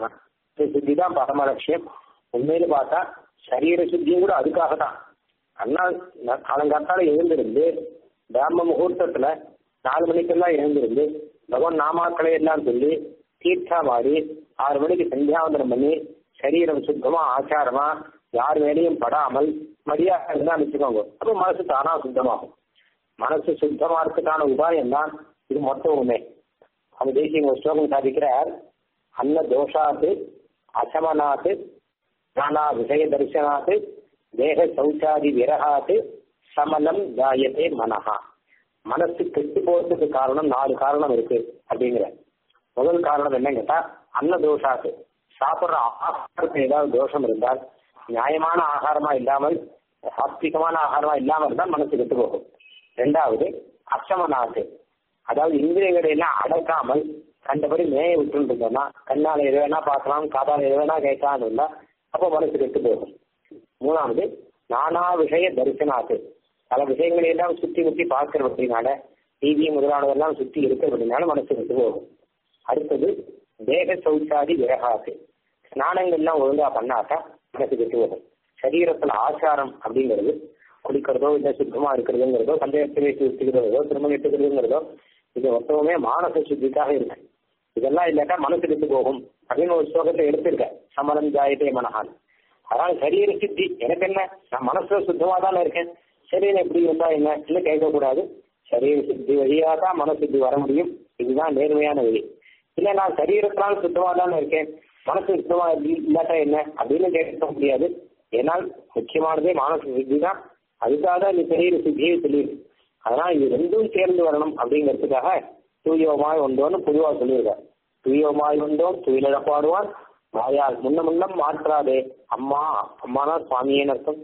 சுத்தி தான் பரம லட்சியம் உண்மையில பார்த்தா சரீர சுத்தியும் கூட அதுக்காக தான் அண்ணா நான் காலங்காத்தால எழுந்திருந்து பிராம முகூர்த்தத்துல நாலு மணிக்கெல்லாம் எழுந்திருந்து பகவான் நாமாக்களை எல்லாம் சொல்லி தீர்த்தா மாறி ஆறு மணிக்கு சந்தியாவந்தனம் பண்ணி சரீரம் சுத்தமா ஆச்சாரமா யார் மேலேயும் படாமல் மரியாதை இருந்தா வச்சுக்கோங்க அப்போ மனசு தானா சுத்தமாகும் மனசு சுத்தமாறதுக்கான உபாயம் தான் இது மொத்தமுமே அவங்க தேசிய ஒரு ஸ்லோகம் சாதிக்கிறார் அன்ன தோஷாத்து அசமனாத்து நானா விஷய தரிசனாத்து தேக சௌச்சாதி விரகாத்து சமலம் ஜாயத்தே மனஹா மனசு கெட்டு போறதுக்கு காரணம் நாலு காரணம் இருக்கு அப்படிங்கிற முதல் காரணம் என்னன்னு கேட்டா அன்ன தோஷாத்து சாப்பிடுற ஆகாரத்துக்கு ஏதாவது தோஷம் இருந்தால் நியாயமான ஆகாரமா இல்லாமல் சாத்விகமான ஆகாரமா இல்லாம இருந்தால் மனசு கெட்டு போகும் ரெண்டாவது அசமனாத்து அதாவது இந்திரியங்களை எல்லாம் அடக்காமல் கண்டபடி மேய விட்டு இருந்தோம்னா கண்ணால எது வேணா பார்க்கலாம் காதால எது வேணா கேட்கலாம் இருந்தா அப்போ மனசு கெட்டு போகும் மூணாவது நானா விஷய தரிசனாத்து பல விஷயங்களை எல்லாம் சுத்தி முத்தி பார்க்கறதுனால டிவி முதலானதெல்லாம் சுத்தி இருக்கிறதுனால மனசு கெட்டு போகும் அடுத்தது தேக சௌச்சாதி விரகாத்து ஸ்நானங்கள்லாம் ஒழுங்கா பண்ணாக்கா மனசு கெட்டு போகும் சரீரத்துல ஆச்சாரம் அப்படிங்கிறது குடிக்கிறதோ இல்ல சுத்தமா இருக்கிறதுங்கிறதோ சந்தேகத்திலே சுத்திக்கிறதோ திருமணம் எடுத்துக்கிறதுங்கிறதோ இது மொத்தமுமே மானச சுத்திக்காக இருக்கு இதெல்லாம் இல்லாட்டா மனசு கெட்டு போகும் அப்படின்னு ஒரு ஸ்லோகத்தை எடுத்திருக்க சமலம் ஜாயத்தே மனஹான் அதனால சரீர சித்தி எனக்கு என்ன நான் மனசுல சுத்தமா தானே இருக்கேன் சரீரம் எப்படி இருந்தா என்ன இல்லை கேட்கக்கூடாது சரீர சித்தி வழியா தான் மன சுத்தி வர முடியும் இதுதான் நேர்மையான வழி இல்ல நான் சரீரத்தினால சுத்தமா தானே இருக்கேன் மனசு சுத்தமா இல்ல- இல்லாட்டா என்ன அப்படின்னு கேட்க முடியாது ஏன்னால் முக்கியமானதே மானச சித்தி தான் அதுக்காக தான் இந்த சரீர சித்தியை சொல்லியிருக்கு அதனால இது ரெண்டும் சேர்ந்து வரணும் அப்படிங்கிறதுக்காக தூயோமாய் வந்தோன்னு பொதுவா சொல்லியிருக்காரு தூயோமாய் வந்தோம் துயிலிழ பாடுவார் வாயால் முன்ன முன்னம் மாற்றாதே அம்மா அம்மானா சுவாமியேன்னு அர்த்தம்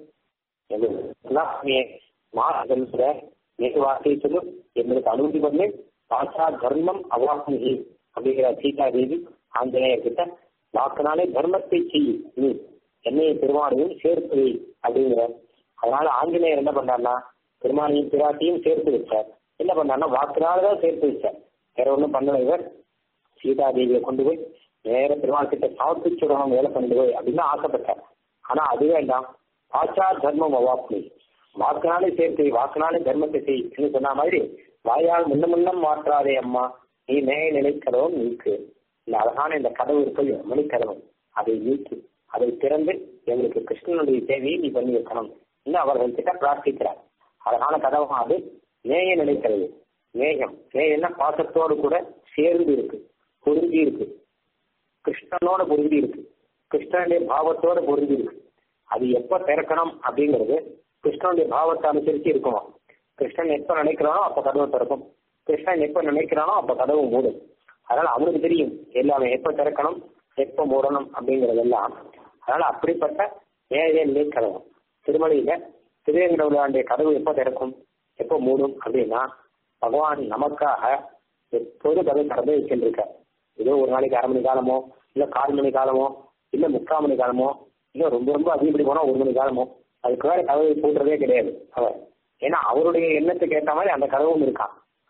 சுவாமியே மா சொல்ற நேற்று வார்த்தையை சொல்லு எங்களுக்கு அனுமதி பண்ணு பாஷா தர்மம் அவாசி அப்படிங்கிற சீதா தேவி ஆஞ்சநேயர் கிட்ட வாக்குனாலே தர்மத்தை செய் நீ என்னைய பெருமாளையும் சேர்த்து வை அப்படிங்கிற அதனால ஆஞ்சநேயர் என்ன பண்ணார்னா பெருமாளையும் பிராட்டியும் சேர்த்து வச்சார் என்ன பண்ணார்னா வாக்குனாலதான் சேர்த்து வச்சார் வேற ஒண்ணும் பண்ணல இவர் சீதா தேவியை கொண்டு போய் நேர பெருமாள் கிட்ட சாப்பிட்டு சுடணும் வேலை கொண்டு போய் அப்படின்னு ஆசைப்பட்டார் ஆனா அது வேண்டாம் பாச்சா தர்மம் அவாப்னி வாக்குனாலே சேர்த்து வாக்குனாலே தர்மத்தை செய் சொன்ன மாதிரி வாயால் முன்ன முன்னம் மாற்றாதே அம்மா நீ மேய நினைக்கிறதும் நீக்கு இந்த அழகான இந்த கதவு இருக்கு மணிக்கதவு அதை நீக்கி அதை திறந்து எங்களுக்கு கிருஷ்ணனுடைய தேவையை நீ பண்ணி வைக்கணும் இன்னும் அவர்கள் கிட்ட பிரார்த்திக்கிறார் அழகான கதவும் அது நேய நினைக்கிறது நேயம் நேயம்னா பாசத்தோடு கூட சேர்ந்து இருக்கு பொருந்தி இருக்கு கிருஷ்ணனோட பொருந்தி இருக்கு கிருஷ்ணனுடைய பாவத்தோட பொருந்தி இருக்கு அது எப்ப திறக்கணும் அப்படிங்கிறது கிருஷ்ணனுடைய பாவத்தை அனுசரிச்சு இருக்குமா கிருஷ்ணன் எப்ப நினைக்கிறானோ அப்ப கதவு திறக்கும் கிருஷ்ணன் எப்ப நினைக்கிறானோ அப்ப கதவு மூடும் அதனால அவனுக்கு தெரியும் எல்லாமே எப்ப திறக்கணும் எப்ப மூடணும் அப்படிங்கறதெல்லாம் அதனால அப்படிப்பட்ட நேய நிலைக்கதவு திருமலையில திருவேங்கடவுடைய கதவு எப்ப திறக்கும் எப்ப மூடும் அப்படின்னா பகவான் நமக்காக எப்போது கதவு திறந்து வச்சுருக்க ஏதோ ஒரு நாளைக்கு அரை மணி காலமோ இல்ல கால் மணி காலமோ இல்ல முக்கால் மணி காலமோ இல்ல ரொம்ப ரொம்ப அதிகப்படி போனா ஒரு மணி காலமோ அதுக்கு மேல கதவை பூட்டுறதே கிடையாது அவர் ஏன்னா அவருடைய எண்ணத்துக்கு ஏற்ற மாதிரி அந்த கதவும் இருக்கான்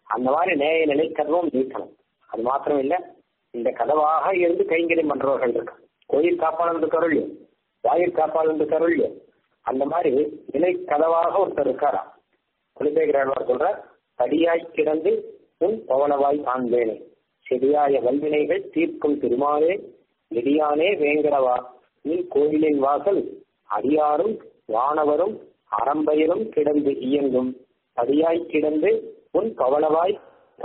அந்த மாதிரி நேய நிலை கதவும் நீக்கணும் அது மாத்திரம் இல்ல இந்த கதவாக இருந்து கைங்கரியம் பண்றவர்கள் இருக்கு கோயில் காப்பாளன் இருக்காரு வாயில் காப்பாளன் இருக்காரு அந்த மாதிரி நிலை கதவாக ஒருத்தர் இருக்காரா குலசேகரர் சொல்ற படியாய் கிடந்து உன் பவனவாய் காண்பேனே செடியாய வல்வினைகள் தீர்க்கும் திருமாலே நெடியானே வேங்கடவா நீ கோயிலின் வாசல் அடியாரும் வானவரும் அறம்பயிரும் கிடந்து இயங்கும் படியாய் கிடந்து உன் பவளவாய்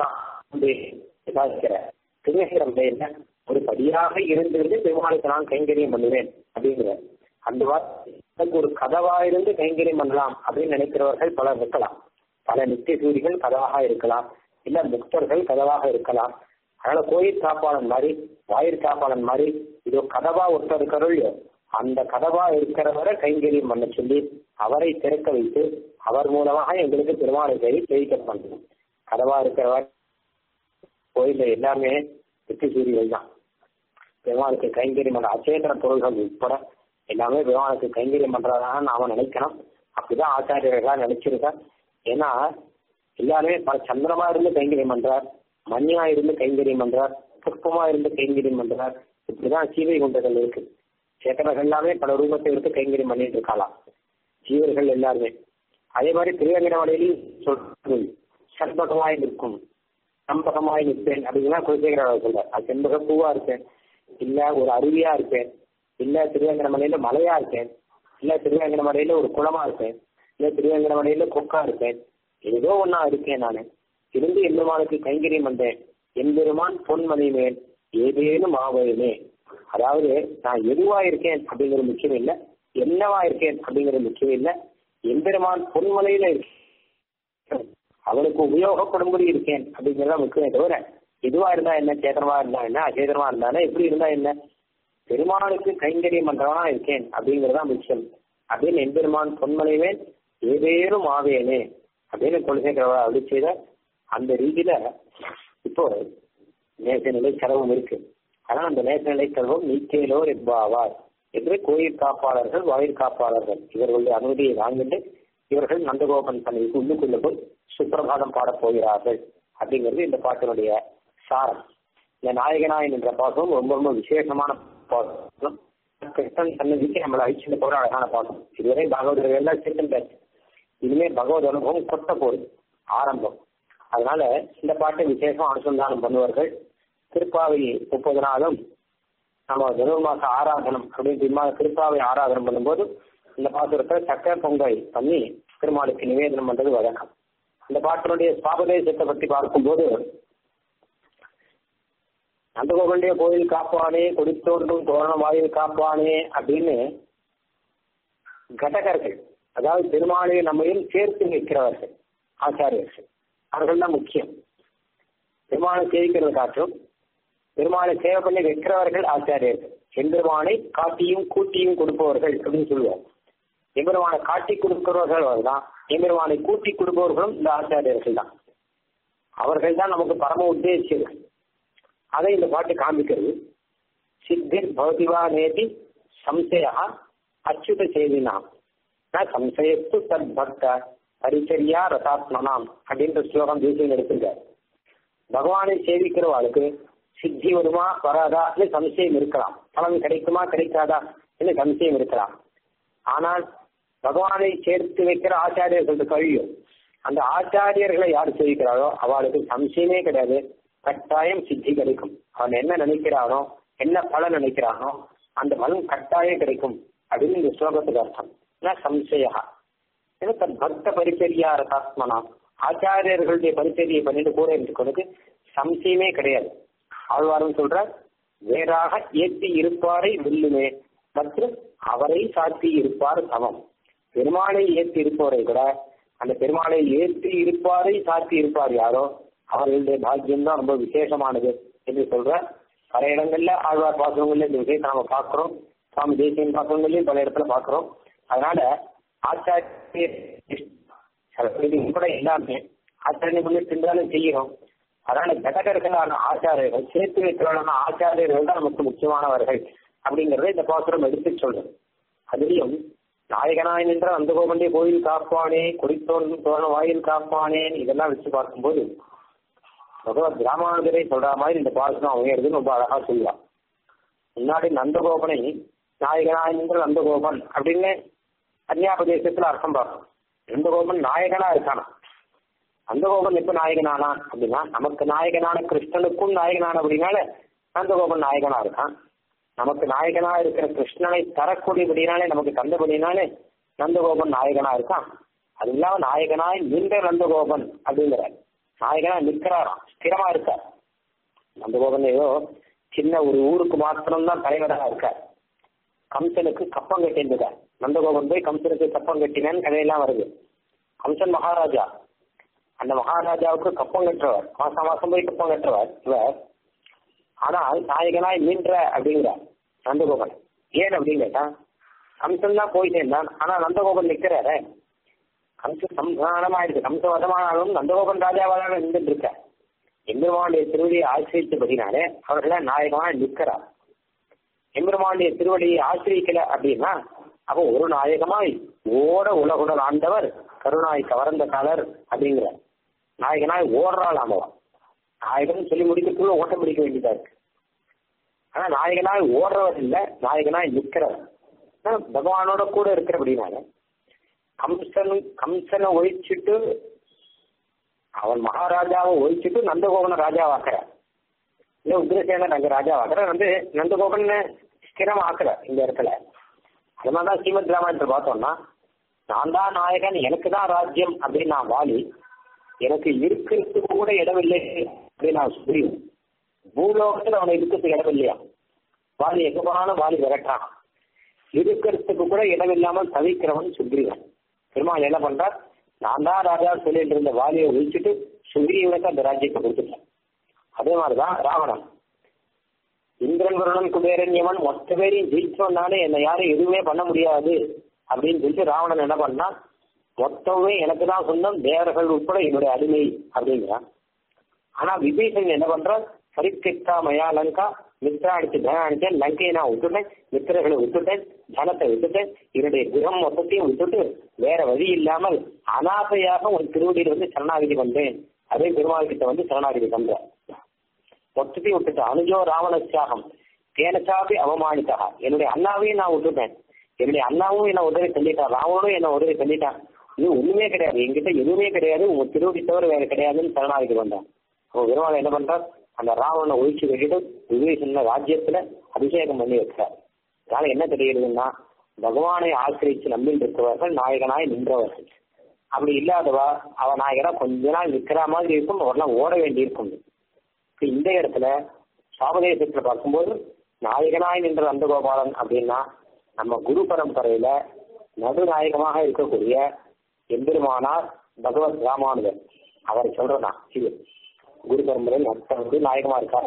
திருநகரம் என்ன ஒரு படியாக இருந்திருந்து பெருமாளுக்கு நான் கைங்கரியம் பண்ணுவேன் அப்படிங்கிற அந்த வார்த்தை ஒரு கதவா இருந்து கைங்கரியம் பண்ணலாம் அப்படின்னு நினைக்கிறவர்கள் பலர் இருக்கலாம் பல நித்திய சூரிகள் கதவாக இருக்கலாம் இல்ல முக்தர்கள் கதவாக இருக்கலாம் அதனால கோயில் காப்பாளன் மாதிரி வாயிற் காப்பாளன் மாதிரி இதோ கதவா ஒருத்தர் இருக்கிறோம் அந்த கதவா இருக்கிறவரை கைங்கரியம் பண்ண சொல்லி அவரை திறக்க வைத்து அவர் மூலமாக எங்களுக்கு திருமாலை கை தெரிவிக்க பண்ணணும் கதவா இருக்கிறவர் கோயில்ல எல்லாமே நித்தியசூரிகள் தான் பெருமாளுக்கு கைங்கரியம் பண்ற அச்சேதன பொருள்கள் உட்பட எல்லாமே பெருமாளுக்கு கைங்கரியம் பண்றதாக நாம நினைக்கணும் அப்படிதான் ஆச்சாரியர்களா நினைச்சிருக்கா ஏன்னா எல்லாருமே பல சந்திரமா இருந்து கைங்கரியம் பண்றார் மண்ணியா இருந்து கைங்கரியம் பண்றார் புஷ்பமா இருந்து கைங்கரியம் பண்றார் இப்படிதான் சீவை குண்டங்கள் இருக்கு சேத்தனர்கள் எல்லாமே பல ரூபத்தை எடுத்து கைங்கரியம் பண்ணிட்டு இருக்கலாம் ஜீவர்கள் எல்லாருமே அதே மாதிரி திருவேங்கடமலையிலும் சொல்றது சண்பகமாய் நிற்கும் சம்பகமாய் நிற்பேன் அப்படின்னா குலசேகர சொல்ற அது செண்பக பூவா இருப்பேன் இல்ல ஒரு அருவியா இருப்பேன் இல்ல திருவேங்கடமலையில மலையா இருப்பேன் இல்ல திருவேங்கடமலையில ஒரு குளமா இருப்பேன் இல்ல திருவேங்கடமலையில கொக்கா இருப்பேன் ஏதோ ஒன்னா இருக்கேன் நானு இருந்து எம்பெருமானுக்கு கைங்கரியம் பண்றேன் எம்பெருமான் பொன்மணி மேல் ஏதேனும் ஆவதுமே அதாவது நான் எதுவா இருக்கேன் அப்படிங்கிறது முக்கியம் இல்லை என்னவா இருக்கேன் அப்படிங்கிறது முக்கியம் இல்லை எம்பெருமான் பொன்மலையில இருக்கேன் அவனுக்கு உபயோகப்படும்படி இருக்கேன் அப்படிங்கிறத முக்கியம் தவிர எதுவா இருந்தா என்ன சேதனமா இருந்தா என்ன அச்சேதனமா இருந்தாலும் எப்படி இருந்தா என்ன பெருமானுக்கு கைங்கரியம் பண்றவனா இருக்கேன் அப்படிங்கறதா முக்கியம் அப்படின்னு எம்பெருமான் பொன்மலைவே ஏதேனும் ஆவேனே அப்படின்னு குலசேகரவா அப்படி செய்த அந்த ரீதியில இப்போ நேச நிலை செலவும் இருக்கு ஆனா அந்த நேச நிலை செலவும் நீக்கேலோர் என்பாவார் என்று கோயில் காப்பாளர்கள் வாயில் காப்பாளர்கள் இவர்களுடைய அனுமதியை வாங்கிட்டு இவர்கள் நந்தகோபன் பள்ளிக்கு உள்ளுக்குள்ள போய் சுப்பிரபாதம் பாடப் போகிறார்கள் அப்படிங்கிறது இந்த பாட்டினுடைய சாரம் இந்த நாயகனாயன் என்ற பாசம் ரொம்ப ரொம்ப விசேஷமான பாசம் கிருஷ்ணன் சன்னதிக்கு நம்மளை அழிச்சுட்டு போற அழகான பாசம் இதுவரை பகவத் எல்லாம் சேர்த்து இனிமே பகவத் அனுபவம் கொட்ட போகுது ஆரம்பம் அதனால இந்த பாட்டை விசேஷம் அனுசந்தானம் பண்ணுவார்கள் திருப்பாவை முப்பது நாளும் நம்ம தனுர்மாச ஆராதனம் அப்படின்னு இம்மா- திருப்பாவை ஆராதனம் பண்ணும்போது இந்த பாசுரத்தை சக்கர பொங்கல் பண்ணி பெருமாளுக்கு நிவேதனம் பண்றது வழக்கம் அந்த பாட்டினுடைய சுவாபதேசத்தை பற்றி பார்க்கும்போது நந்தகோபனுடைய கோயில் காப்பானே கொடித்தோன்றும் தோரணம் வாயில் காப்பானே அப்படின்னு கடகர்கள் அதாவது பெருமாளை நம்மையும் சேர்த்து நிற்கிறவர்கள் ஆச்சாரியர்கள் அவர்கள் தான் முக்கியம் பெருமாளை சேவிக்கிறது காட்டும் பெருமாளை சேவை பண்ணி வைக்கிறவர்கள் ஆச்சாரியர்கள் எம்பெருமானை காட்டியும் கூட்டியும் கொடுப்பவர்கள் அப்படின்னு சொல்லுவார் எம்பெருமானை காட்டி கொடுக்கிறவர்கள் அவர்தான் எம்பெருமானை கூட்டி கொடுப்பவர்களும் இந்த ஆச்சாரியர்கள் தான் அவர்கள் தான் நமக்கு பரம உத்தேசியர்கள் அதை இந்த பாட்டு காண்பிக்கிறது சித்திர் பௌதிவா நேதி சம்சயா அச்சுத சேவினாம் ந சம்சயத்து தத் பக்த பரிச்சரியா ரதாத்மனாம் அப்படின்ற ஸ்லோகம் தேசியம் எடுத்திருக்கார் பகவானை சேவிக்கிறவாளுக்கு சித்தி வருமா வராதா சம்சயம் இருக்கலாம் பலன் கிடைக்குமா கிடைக்காதா என்று சம்சயம் இருக்கலாம் ஆனால் பகவானை சேர்த்து வைக்கிற ஆச்சாரியர்களுக்கு கழியும் அந்த ஆச்சாரியர்களை யார் சேவிக்கிறாரோ அவளுக்கு சம்சயமே கிடையாது கட்டாயம் சித்தி கிடைக்கும் அவன் என்ன நினைக்கிறானோ என்ன பலன் நினைக்கிறானோ அந்த பலன் கட்டாயம் கிடைக்கும் அப்படின்னு இந்த ஸ்லோகத்துக்கு அர்த்தம் ந சம்சயா ஏன்னா தன் பக்த பரிச்சரியா ரதாத்மனா ஆச்சாரியர்களுடைய பரிச்சரியை பண்ணிட்டு கூட இருக்கிறதுக்கு சம்சயமே கிடையாது ஆழ்வாரும் சொல்ற வேறாக ஏற்றி இருப்பாரை வெல்லுமே மற்றும் அவரை சாத்தி இருப்பார் சமம் பெருமாளை ஏற்றி இருப்பவரை கூட அந்த பெருமாளை ஏற்றி இருப்பாரை சாத்தி இருப்பார் யாரோ அவர்களுடைய பாக்கியம் தான் ரொம்ப விசேஷமானது என்று சொல்ற பல இடங்கள்ல ஆழ்வார் பாசனங்கள்ல இந்த விஷயத்தை நாம பார்க்கிறோம் சுவாமி தேசியன் பாசனங்கள்லயும் பல இடத்துல பார்க்கிறோம் அதனால ஆச்சாரிய கூட எல்லாமே ஆச்சாரியம் பண்ணி திண்டாலும் செய்யணும் அதனால கடகர்களான ஆச்சாரியர்கள் சேர்த்து வைக்கிறவர்களான ஆச்சாரியர்கள் தான் நமக்கு முக்கியமானவர்கள் அப்படிங்கறத இந்த பாசுரம் எடுத்து சொல்றது அதுலயும் நாயகனாய் நின்ற அந்த கோபண்டிய கோயில் காப்பானே கொடித்தோன் தோரண வாயில் காப்பானே இதெல்லாம் வச்சு பார்க்கும்போது பகவத் ராமானுஜரை சொல்ற மாதிரி இந்த பாசனம் அமையிறதுன்னு ரொம்ப அழகா சொல்லுவான் முன்னாடி நந்தகோபனை நாயகனாய் நின்ற நந்தகோபன் அப்படின்னு அந்யாபதேசத்துல அர்த்தம் பார்க்கணும் நந்தகோபன் நாயகனா இருக்கானா நந்தகோபன் எப்ப நாயகனானான் அப்படின்னா நமக்கு நாயகனான கிருஷ்ணனுக்கும் நாயகனான அப்படின்னால நந்தகோபன் நாயகனா இருக்கான் நமக்கு நாயகனா இருக்கிற கிருஷ்ணனை தரக்கூடியபடினாலே நமக்கு தந்தபடினாலே நந்தகோபன் நாயகனா இருக்கான் அது இல்லாம நாயகனாய் நின்ற நந்தகோபன் அப்படிங்கிற நாயகனா நிற்கிறாராம் ஸ்திரமா இருக்கார் நந்தகோபன் ஏதோ சின்ன ஒரு ஊருக்கு மாத்திரம்தான் தலைவராக இருக்கார் கம்சனுக்கு கப்பம் கட்டியிருந்தார் நந்தகோபன் போய் கம்சனுக்கு கப்பம் கட்டினேன்னு கதையெல்லாம் வருது கம்சன் மகாராஜா அந்த மகாராஜாவுக்கு கப்பம் கட்டுறவர் மாசம் மாசம் போய் கப்பம் கட்டுறவர் இவர் ஆனால் நாயகனாய் நின்ற அப்படிங்கிறார் நந்தகோபன் ஏன் அப்படின்னு கேட்டா கம்சன் தான் போய் சேர்ந்தான் ஆனா நந்தகோபன் நிற்கிறாரு கம்ச சம்ஹானமாயிருக்கு கம்ச வதமானாலும் நந்தகோபன் ராஜாவாக நின்றுட்டு இருக்க எம்பெருமானுடைய திருவடியை ஆசிரியத்தபடினாலே அவர்கள நாயகமா நிற்கிறார் எம்பெருமானுடைய திருவடியை ஆசிரியக்கல அப்படின்னா அப்போ ஒரு நாயகமாய் ஓட உலகுடன் ஆண்டவர் கருணாய் கவர்ந்த காலர் அப்படிங்கிற நாயகனாய் ஓடுறாள் ஆமவன் நாயகன் சொல்லி முடிக்கிறதுக்குள்ள ஓட்டம் பிடிக்க வேண்டியதா இருக்கு ஆனா நாயகனாய் ஓடுறவர் இல்ல நாயகனாய் நிற்கிறவர் ஆனா பகவானோட கூட இருக்கிறபடினால கம்சன் கம்சனை ஒழிச்சிட்டு அவன் மகாராஜாவை ஒழிச்சிட்டு நந்தகோபனை ராஜாவாக்குறார் இல்ல உக்ரசேனன் அங்க ராஜாவாக்குறார் வந்து நந்தகோபன் ஸ்திரம் ஆக்குறார் இந்த இடத்துல அது மாதிரிதான் ஸ்ரீமத் ராமாயணத்தில் பார்த்தோம்னா நான் தான் நாயகன் எனக்கு தான் ராஜ்யம் அப்படின்னு நான் வாலி எனக்கு இருக்கிறதுக்கு கூட இடமில்லை அப்படின்னு நான் சுக்ரீவன் பூலோகத்தில் அவனை இருக்கிறதுக்கு இடம் இல்லையா வாலி எங்க போனாலும் வாலி விரட்டான் இருக்கிறதுக்கு கூட இடம் இல்லாமல் தவிக்கிறவன் சுக்ரீவன் பெருமாள் என்ன பண்றார் நான் தான் ராஜா சொல்லிட்டு இருந்த வாலியை ஒழிச்சிட்டு சுக்ரீவனுக்கு அந்த ராஜ்யத்தை கொடுத்துட்டேன் அதே மாதிரிதான் ராவணன் இந்திரன் வருணன் குபேரன் யமன் மொத்த பேரையும் ஜெயிச்சோம்னாலே என்னை யாரும் எதுவுமே பண்ண முடியாது அப்படின்னு சொல்லிட்டு ராவணன் என்ன பண்ணா மொத்தமே எனக்கு தான் சொந்தம் தேவர்கள் உட்பட என்னுடைய அடிமை அப்படிங்கிறான் ஆனா விபீஷன் என்ன பண்றான் பரித்திக்தா மயா லங்கா மித்ரா அடிச்சு தனம் அடிச்சேன் லங்கையை நான் விட்டுட்டேன் மித்திரர்களை விட்டுட்டேன் தனத்தை விட்டுட்டேன் என்னுடைய கிரகம் மொத்தத்தையும் விட்டுட்டு வேற வழி இல்லாமல் அனாதையாக ஒரு திருவடியில் வந்து சரணாகிதி வந்தேன் அதே பெருமாள் கிட்ட வந்து சரணாகிதி வந்தேன் மொத்தத்தையும் விட்டுட்டு அனுஜோ ராவணச்சாகம் தேனச்சாபி அவமானித்தா என்னுடைய அண்ணாவையும் நான் விட்டுட்டேன் என்னுடைய அண்ணாவும் என்ன உதவி பண்ணிட்டான் ராவணனும் என்ன உதவி பண்ணிட்டான் இது ஒண்ணுமே கிடையாது என்கிட்ட எதுவுமே கிடையாது உங்க திருவடி தவிர வேற கிடையாதுன்னு சரணாகிதி வந்தான் அப்போ பெருமாள் என்ன பண்றார் அந்த ராவணனை ஒழிச்சு கட்டிட்டு விவேசன ராஜ்யத்துல அபிஷேகம் பண்ணி வைக்கிறார் அதனால என்ன தெரியுதுன்னா பகவானை ஆசிரிச்சு நம்பிட்டு இருக்கிறவர்கள் நாயகனாய் நின்றவர்கள் அப்படி இல்லாதவா அவ நாயகனா கொஞ்ச நாள் நிக்கிற மாதிரி இருக்கும் அவரெல்லாம் ஓட வேண்டி இருக்கும் இப்ப இந்த இடத்துல சாபதேசத்துல பார்க்கும்போது நாயகனாய் நின்ற நந்தகோபாலன் அப்படின்னா நம்ம குரு பரம்பரையில நடுநாயகமாக இருக்கக்கூடிய எம்பெருமானார் பகவத் ராமானுஜர் அவர் சொல்றதா இது குரு பரம்பரையில் நட்பர் வந்து நாயகமா இருக்கார்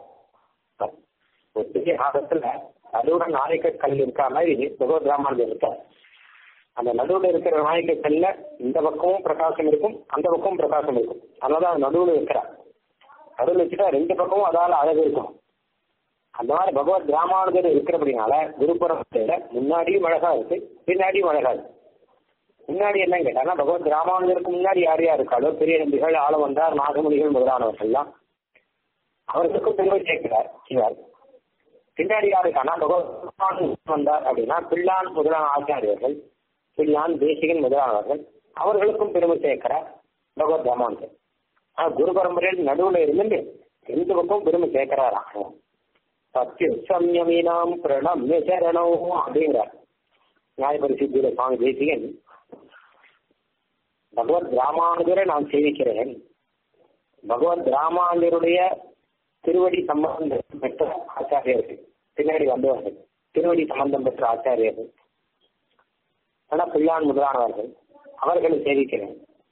ஒரு பெரிய காலத்துல நடுவுடன் நாயக கல் இருக்கா மாதிரி பகவத் ராமானுஜர் இருக்கார் அந்த நடுவுல இருக்கிற நாயக கல்ல இந்த பக்கமும் பிரகாசம் இருக்கும் அந்த பக்கமும் பிரகாசம் இருக்கும் அதனாலதான் நடுவுல இருக்கிறார் நடுவில் வச்சுட்டா ரெண்டு பக்கமும் அதால அழகு இருக்கும் அந்த மாதிரி பகவத் ராமானுஜர் இருக்கிறபடினால குருபுரத்துல முன்னாடியும் அழகா இருக்கு பின்னாடியும் அழகா இருக்கு முன்னாடி என்ன கேட்டாங்கன்னா பகவத் ராமானுஜருக்கு முன்னாடி யார் யார் இருக்காளோ பெரிய நம்பிகள் ஆளவந்தார் நாகமுனிகள் முதலானவர்கள்லாம் அவர்களுக்கும் பெருமை சேர்க்கிறார் சிவார் பின்னாடி யார் இருக்கானா பகவத் வந்தார் அப்படின்னா பிள்ளான் முதலான ஆச்சாரியர்கள் பிள்ளான் தேசிகன் முதலானவர்கள் அவர்களுக்கும் பெருமை சேர்க்கிறார் பகவத் ராமானுஜர் ஆனா குரு பரம்பரையில் நடுவுல இருந்து ரெண்டு பக்கம் பெருமை சேர்க்கிறாராம் சத்திய சம்யமீனாம் பிரணம்ய சரணம் அப்படிங்கிறார் நியாயபரிசுத்தியில சுவாமி தேசிகன் பகவத் ராமானுஜரை நான் சேவிக்கிறேன் பகவத் ராமானுஜருடைய திருவடி சம்பந்தம் பெற்ற ஆச்சாரியர்கள் பின்னாடி வந்தவர்கள் திருவடி சம்பந்தம் பெற்ற ஆச்சாரியர்கள் ஆனா பிள்ளான் முதலானவர்கள் அவர்களை சேவிக்கிறேன்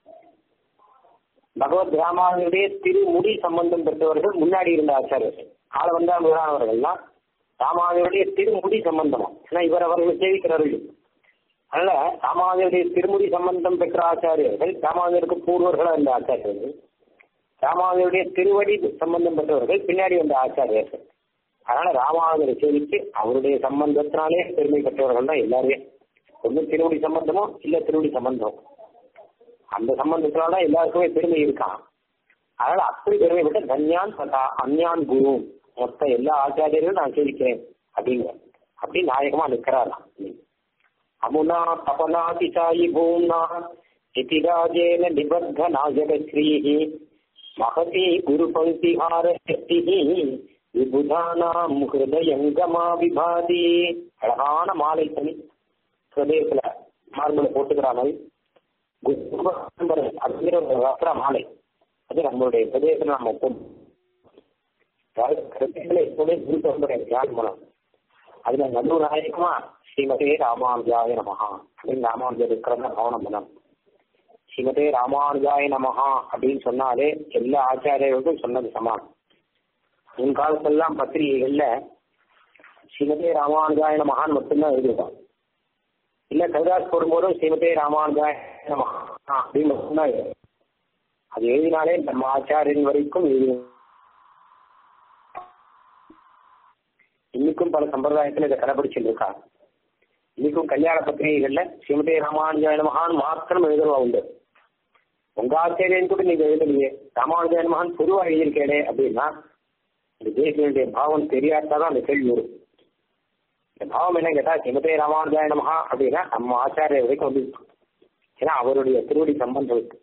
பகவத் ராமானுடைய திருமுடி சம்பந்தம் பெற்றவர்கள் முன்னாடி இருந்த ஆச்சாரியர்கள் ஆள வந்தா முதலானவர்கள்லாம் ராமானுடைய திருமுடி சம்பந்தமா ஏன்னா இவர் அவர்கள் சேவிக்கிறார்கள் அதனால ராமானுடைய திருமுடி சம்பந்தம் பெற்ற ஆச்சாரியர்கள் ராமானுஜருக்கு பூர்வர்களா இருந்த ஆச்சாரியர்கள் ராமானுடைய திருவடி சம்பந்தம் பெற்றவர்கள் பின்னாடி வந்த ஆச்சாரியர்கள் அதனால ராமானுஜரை சேவித்து அவருடைய சம்பந்தத்தினாலே பெருமை பெற்றவர்கள் தான் எல்லாருமே ஒண்ணு திருவடி சம்பந்தமோ இல்ல திருவடி சம்பந்தம் அந்த சம்பந்தத்தினால எல்லாருக்குமே பெருமை இருக்கான் அதனால அப்படி பெருமைப்பட்ட தன்யான் ததா அந்யான் குரு மொத்த எல்லா ஆச்சாரியர்களும் நான் சேவிக்கிறேன் அப்படிங்கிற அப்படி நாயகமா நிற்கிறாராம் அமுனா தபனாதி சாயி பூம்னா இதிராஜேன நிபத்த நாயகஸ்ரீஹி மகதி குரு பங்கிஹார சக்திஹி விபுதானாம் ஹிருதயங்கமா விபாதி அழகான மாலை தனி ஹிருதயத்துல மார்புல போட்டுக்கிற மாதிரி குரு அப்படிங்கிற ஒரு வஸ்திர மாலை அது நம்மளுடைய ஹிருதயத்துல நம்ம போட்டு ஹிருதயத்துல எப்பவுமே குரு பரம்பரை தியானம் பண்ணணும் அதுல நல்ல நாயகமா ஸ்ரீமதே ராமானுஜாய நமஹா அப்படின்னு ராமானுஜர் இருக்கிறத கவனம் பண்ணணும் ஸ்ரீமதே ராமானுஜாய நமஹா அப்படின்னு சொன்னாலே எல்லா ஆச்சாரியர்களுக்கும் சொன்னது சமானம் முன் காலத்தெல்லாம் பத்திரிகைகள்ல ஸ்ரீமதே ராமானுஜாய நமஹான்னு மட்டும்தான் எழுதிருப்பான் இல்ல கவிதாஸ் போடும்போதும் ஸ்ரீமதே ராமானுஜாய நமஹா அப்படின்னு மட்டும்தான் எழுதும். அது எழுதினாலே நம்ம ஆச்சாரியன் வரைக்கும் எழுதி இன்னைக்கும் பல சம்பிரதாயத்துல இதை கடைபிடிச்சிட்டு இருக்கா இன்னைக்கும் கல்யாண பத்திரிகைகள்ல ஸ்ரீமதே ராமானுஜாய மகான் மாத்திரம் எழுதுவா உண்டு உங்க ஆச்சரியன் கூட நீங்க எழுதலையே ராமானுஜாய மகான் பொதுவா எழுதியிருக்கேனே அப்படின்னா இந்த தேசியனுடைய பாவம் தெரியாட்டாதான் அந்த கேள்வி வரும் இந்த பாவம் என்ன கேட்டா ஸ்ரீமதே ராமானுஜாய நமஹா அப்படின்னா நம்ம ஆச்சாரிய வரைக்கும் வந்து ஏன்னா அவருடைய திருவடி சம்பந்தம் இருக்கு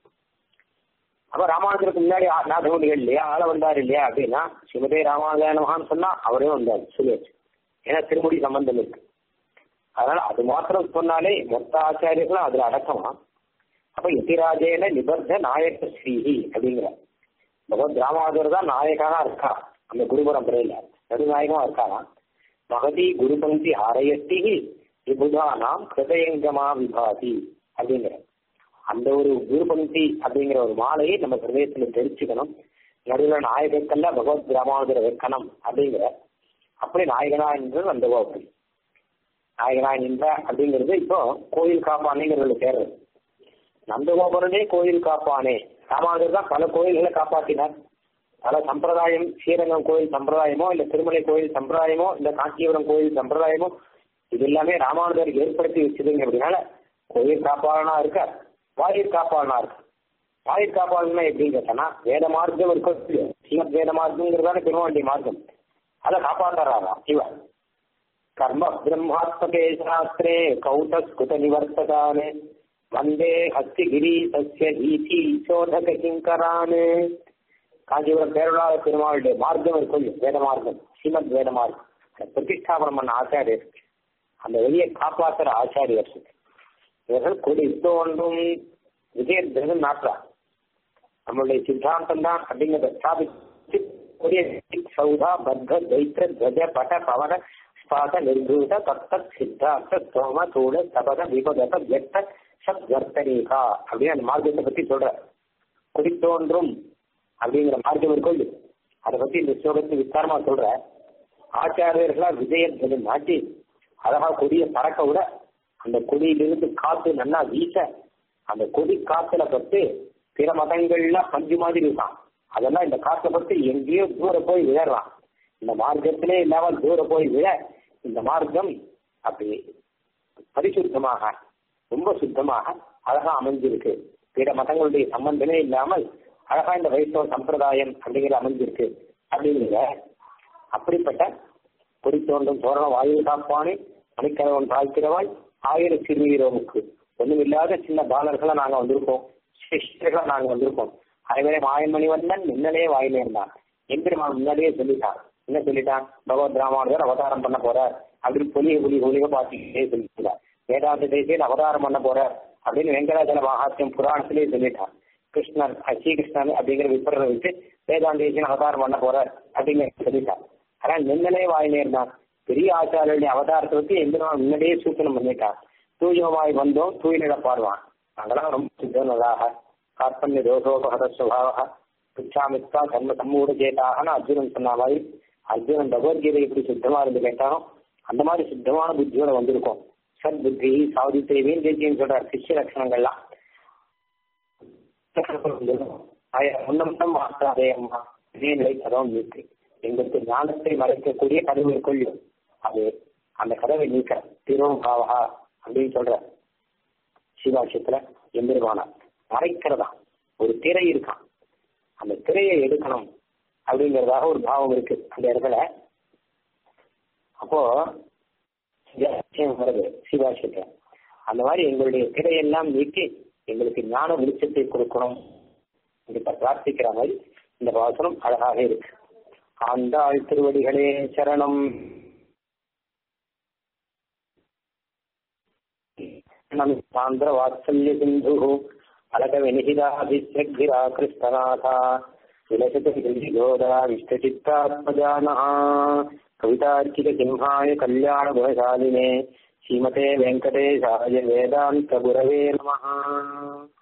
அப்ப ராமானுஜருக்கு முன்னாடி ஆ- நாதமுனிகள் இல்லையா ஆள வந்தார் இல்லையா அப்படின்னா ஸ்ரீமதே ராமானுஜாய நமஹான்னு சொன்னா அவரே வந்தார் சொல்லியாச்சு ஏன்னா திருமுடி சம்பந்தம் இருக்கு அதனால அது மாத்திரம் சொன்னாலே மொத்த ஆச்சாரியர்களும் அதுல அடக்கமா அப்ப இத்திராஜேன நிபத்த நாயக ஸ்ரீஹி அப்படிங்கிற பகவத் ராமானுஜர் தான் நாயகனா இருக்கா அந்த குரு பரம்பரையில நடுநாயகமா இருக்காராம் மகதி குரு பங்கி ஆரையட்டி விபுதானாம் ஹிருதயங்கமா விபாதி அப்படிங்கிற அந்த ஒரு குரு பங்கி அப்படிங்கிற ஒரு மாலையை நம்ம ஹிருதயத்துல தெரிச்சுக்கணும் நடுவில் நாயகக்கல்ல பகவத் ராமானுஜர் வைக்கணும் அப்படிங்கிற அப்படி நாயகனா என்றது அந்த கோபுரம் நாயகனா நின்ற அப்படிங்கிறது இப்போ கோயில் காப்பானேங்கிறதுல சேர்றது நந்தகோபுரனே கோயில் காப்பானே ராமானுஜர் தான் பல கோயில்களை காப்பாற்றினார் பல சம்பிரதாயம் ஸ்ரீரங்கம் கோயில் சம்பிரதாயமோ இல்ல திருமலை கோயில் சம்பிரதாயமோ இல்ல காஞ்சிபுரம் கோயில் சம்பிரதாயமோ இது எல்லாமே ராமானுஜர் ஏற்படுத்தி வச்சதுங்க அப்படின்னால கோயில் காப்பாளனா இருக்கார் வாயிற் காப்பாளனா இருக்கு வாயிற் காப்பாளனா எப்படின்னு கேட்டனா வேத மார்க்கம் இருக்கும் ஸ்ரீமத் வேத மார்க்கம்ங்கிறதான பெருமாண்டி மார்க்கம் அதை காப்பாற்றுறாராம் இவன் கர்ம பிரம்மாத்மகே சாஸ்திரே கௌதஸ்குத நிவர்த்தகான் வந்தே ஹஸ்திகிரி சஸ்ய ஈசி சோதக கிங்கரான் காஞ்சிபுரம் பேருளாத பெருமாளுடைய மார்க்கம் இருக்கும் வேத மார்க்கம் ஸ்ரீமத் வேத மார்க்கம் அதை பிரதிஷ்டாபனம் பண்ண ஆச்சாரியர் அந்த வெளியை காப்பாற்றுற ஆச்சாரியர் இவர்கள் கொடி தோன்றும் விஜயத்திரன் நாட்டுறார் நம்மளுடைய சித்தாந்தம் தான் அப்படிங்கிறத ஸ்தாபிச்சு கொடிய சௌதா பத்த தைத்திர துவஜ பட பவன ஸ்பாத நிர்தூத தத்த சித்தார்த்த சோம சூட சபத விபதத வெட்ட சத்வர்த்தனீகா அப்படின்னு அந்த மார்க்கத்தை பத்தி சொல்ற கொடி தோன்றும் அப்படிங்கிற மார்க்கம் இருக்கும் இல்லையா? அதை பத்தி இந்த ஸ்லோகத்தை விஸ்தாரமா சொல்ற ஆச்சாரியர்களா விஜயத்தை நாட்டி அழகா கொடியை பறக்க விட அந்த கொடியிலிருந்து காத்து நல்லா வீச அந்த கொடி காத்துல பட்டு பிற மதங்கள்லாம் பஞ்சு மாதிரி இருக்கான் அதெல்லாம் இந்த காற்றை பட்டு எங்கேயோ தூர போய் விழறான் இந்த மார்க்கத்திலே இல்லாமல் தூர போய் விழ இந்த மார்க்கம் அப்படி பரிசுத்தமாக ரொம்ப சுத்தமாக அழகா அமைஞ்சிருக்கு பிற மதங்களுடைய சம்பந்தமே இல்லாமல் அழகா இந்த வைஷ்ணவ சம்பிரதாயம் அப்படிங்கிற அமைஞ்சிருக்கு அப்படிங்கிற அப்படிப்பட்ட பொறி தோன்றும் தோரண வாயு காப்பானே மணிக்கணவன் தாழ்க்கிறவாய் ஆயிர சிறுவீரோமுக்கு ஒண்ணுமில்லாத சின்ன பாலர்களா நாங்க வந்திருக்கோம் சிஷ்டர்களா நாங்க வந்திருக்கோம் அதே மாயன்மணி வந்தன் முன்னலே வாயிலே இருந்தான் எம்பெருமான் முன்னாடியே சொல்லிட்டான் என்ன சொல்லிட்டான் பகவத் ராமானுஜர் அவதாரம் பண்ண போறார் அப்படின்னு பொலிய புலி ஒளிக பார்த்துக்கிட்டே சொல்லிட்டார் வேதாந்த தேசியில் அவதாரம் பண்ண போறார் அப்படின்னு வெங்கடாச்சல மகாத்மியம் புராணத்திலே சொல்லிட்டான் கிருஷ்ணன் அஹ் ஸ்ரீகிருஷ்ணன் அப்படிங்கிற விபரத்தை வச்சு வேதாந்த தேசியன் அவதாரம் பண்ண போறார் அப்படிங்கிற சொல்லிட்டான் ஆனா நின்னலே வாயிலே இருந்தான் பெரிய ஆச்சாரியருடைய அவதாரத்தை வச்சு எம்பெருமான் முன்னாடியே சூச்சனம் பண்ணிட்டான் தூயமாய் வந்தோம் தூயிலிட பாடுவான் நாங்களாம் ரொம்ப சுத்தனதாக கார்பண்ய தோஷோபகத சுபாவா பிச்சாமித்தா தர்ம சம்மூட கேட்டாகனு அர்ஜுனன் சொன்ன மாதிரி அர்ஜுனன் பகவத்கீதை எப்படி சுத்தமா இருந்து கேட்டானோ அந்த மாதிரி சுத்தமான புத்தியோட வந்திருக்கோம் சத் புத்தி சாதித்தை வேண்டியன்னு சொல்றார் சிஷ்ய லட்சணங்கள்லாம் முன்னம் மாற்றாதே அம்மா இதே நிலை கதவும் இருக்கு எங்களுக்கு ஞானத்தை மறைக்கக்கூடிய கதவு கொள்ளும் அது அந்த கதவை நீக்க திருவம் பாவகா அப்படின்னு சொல்ற சிவாட்சியத்துல எம்பெருமானா மறைக்கிறதா ஒரு திரை இருக்கான் அந்த திரையை எடுக்கணும் அப்படிங்கறதாக ஒரு பாவம் இருக்கு அந்த இடத்துல அப்போ விஷயம் வருது சிவாசியத்தை அந்த மாதிரி எங்களுடைய திரையெல்லாம் நீக்கி எங்களுக்கு ஞான வெளிச்சத்தை கொடுக்கணும் என்று பிரார்த்திக்கிற மாதிரி இந்த வாசனம் அழகாக இருக்கு ஆண்டாள் திருவடிகளே சரணம் சாந்திர வாத்சல்ய சிந்து அலக வினிகிதாபிஸ்ரக்திரா கிருஷ்ணநாதா விலசதோதா விஷ்டசித்தாத்மஜானா கவிதார்க்கிக சிம்ஹாய கல்யாண குணசாலினே ஸ்ரீமதே வெங்கடேஷாய வேதாந்த குரவே நமः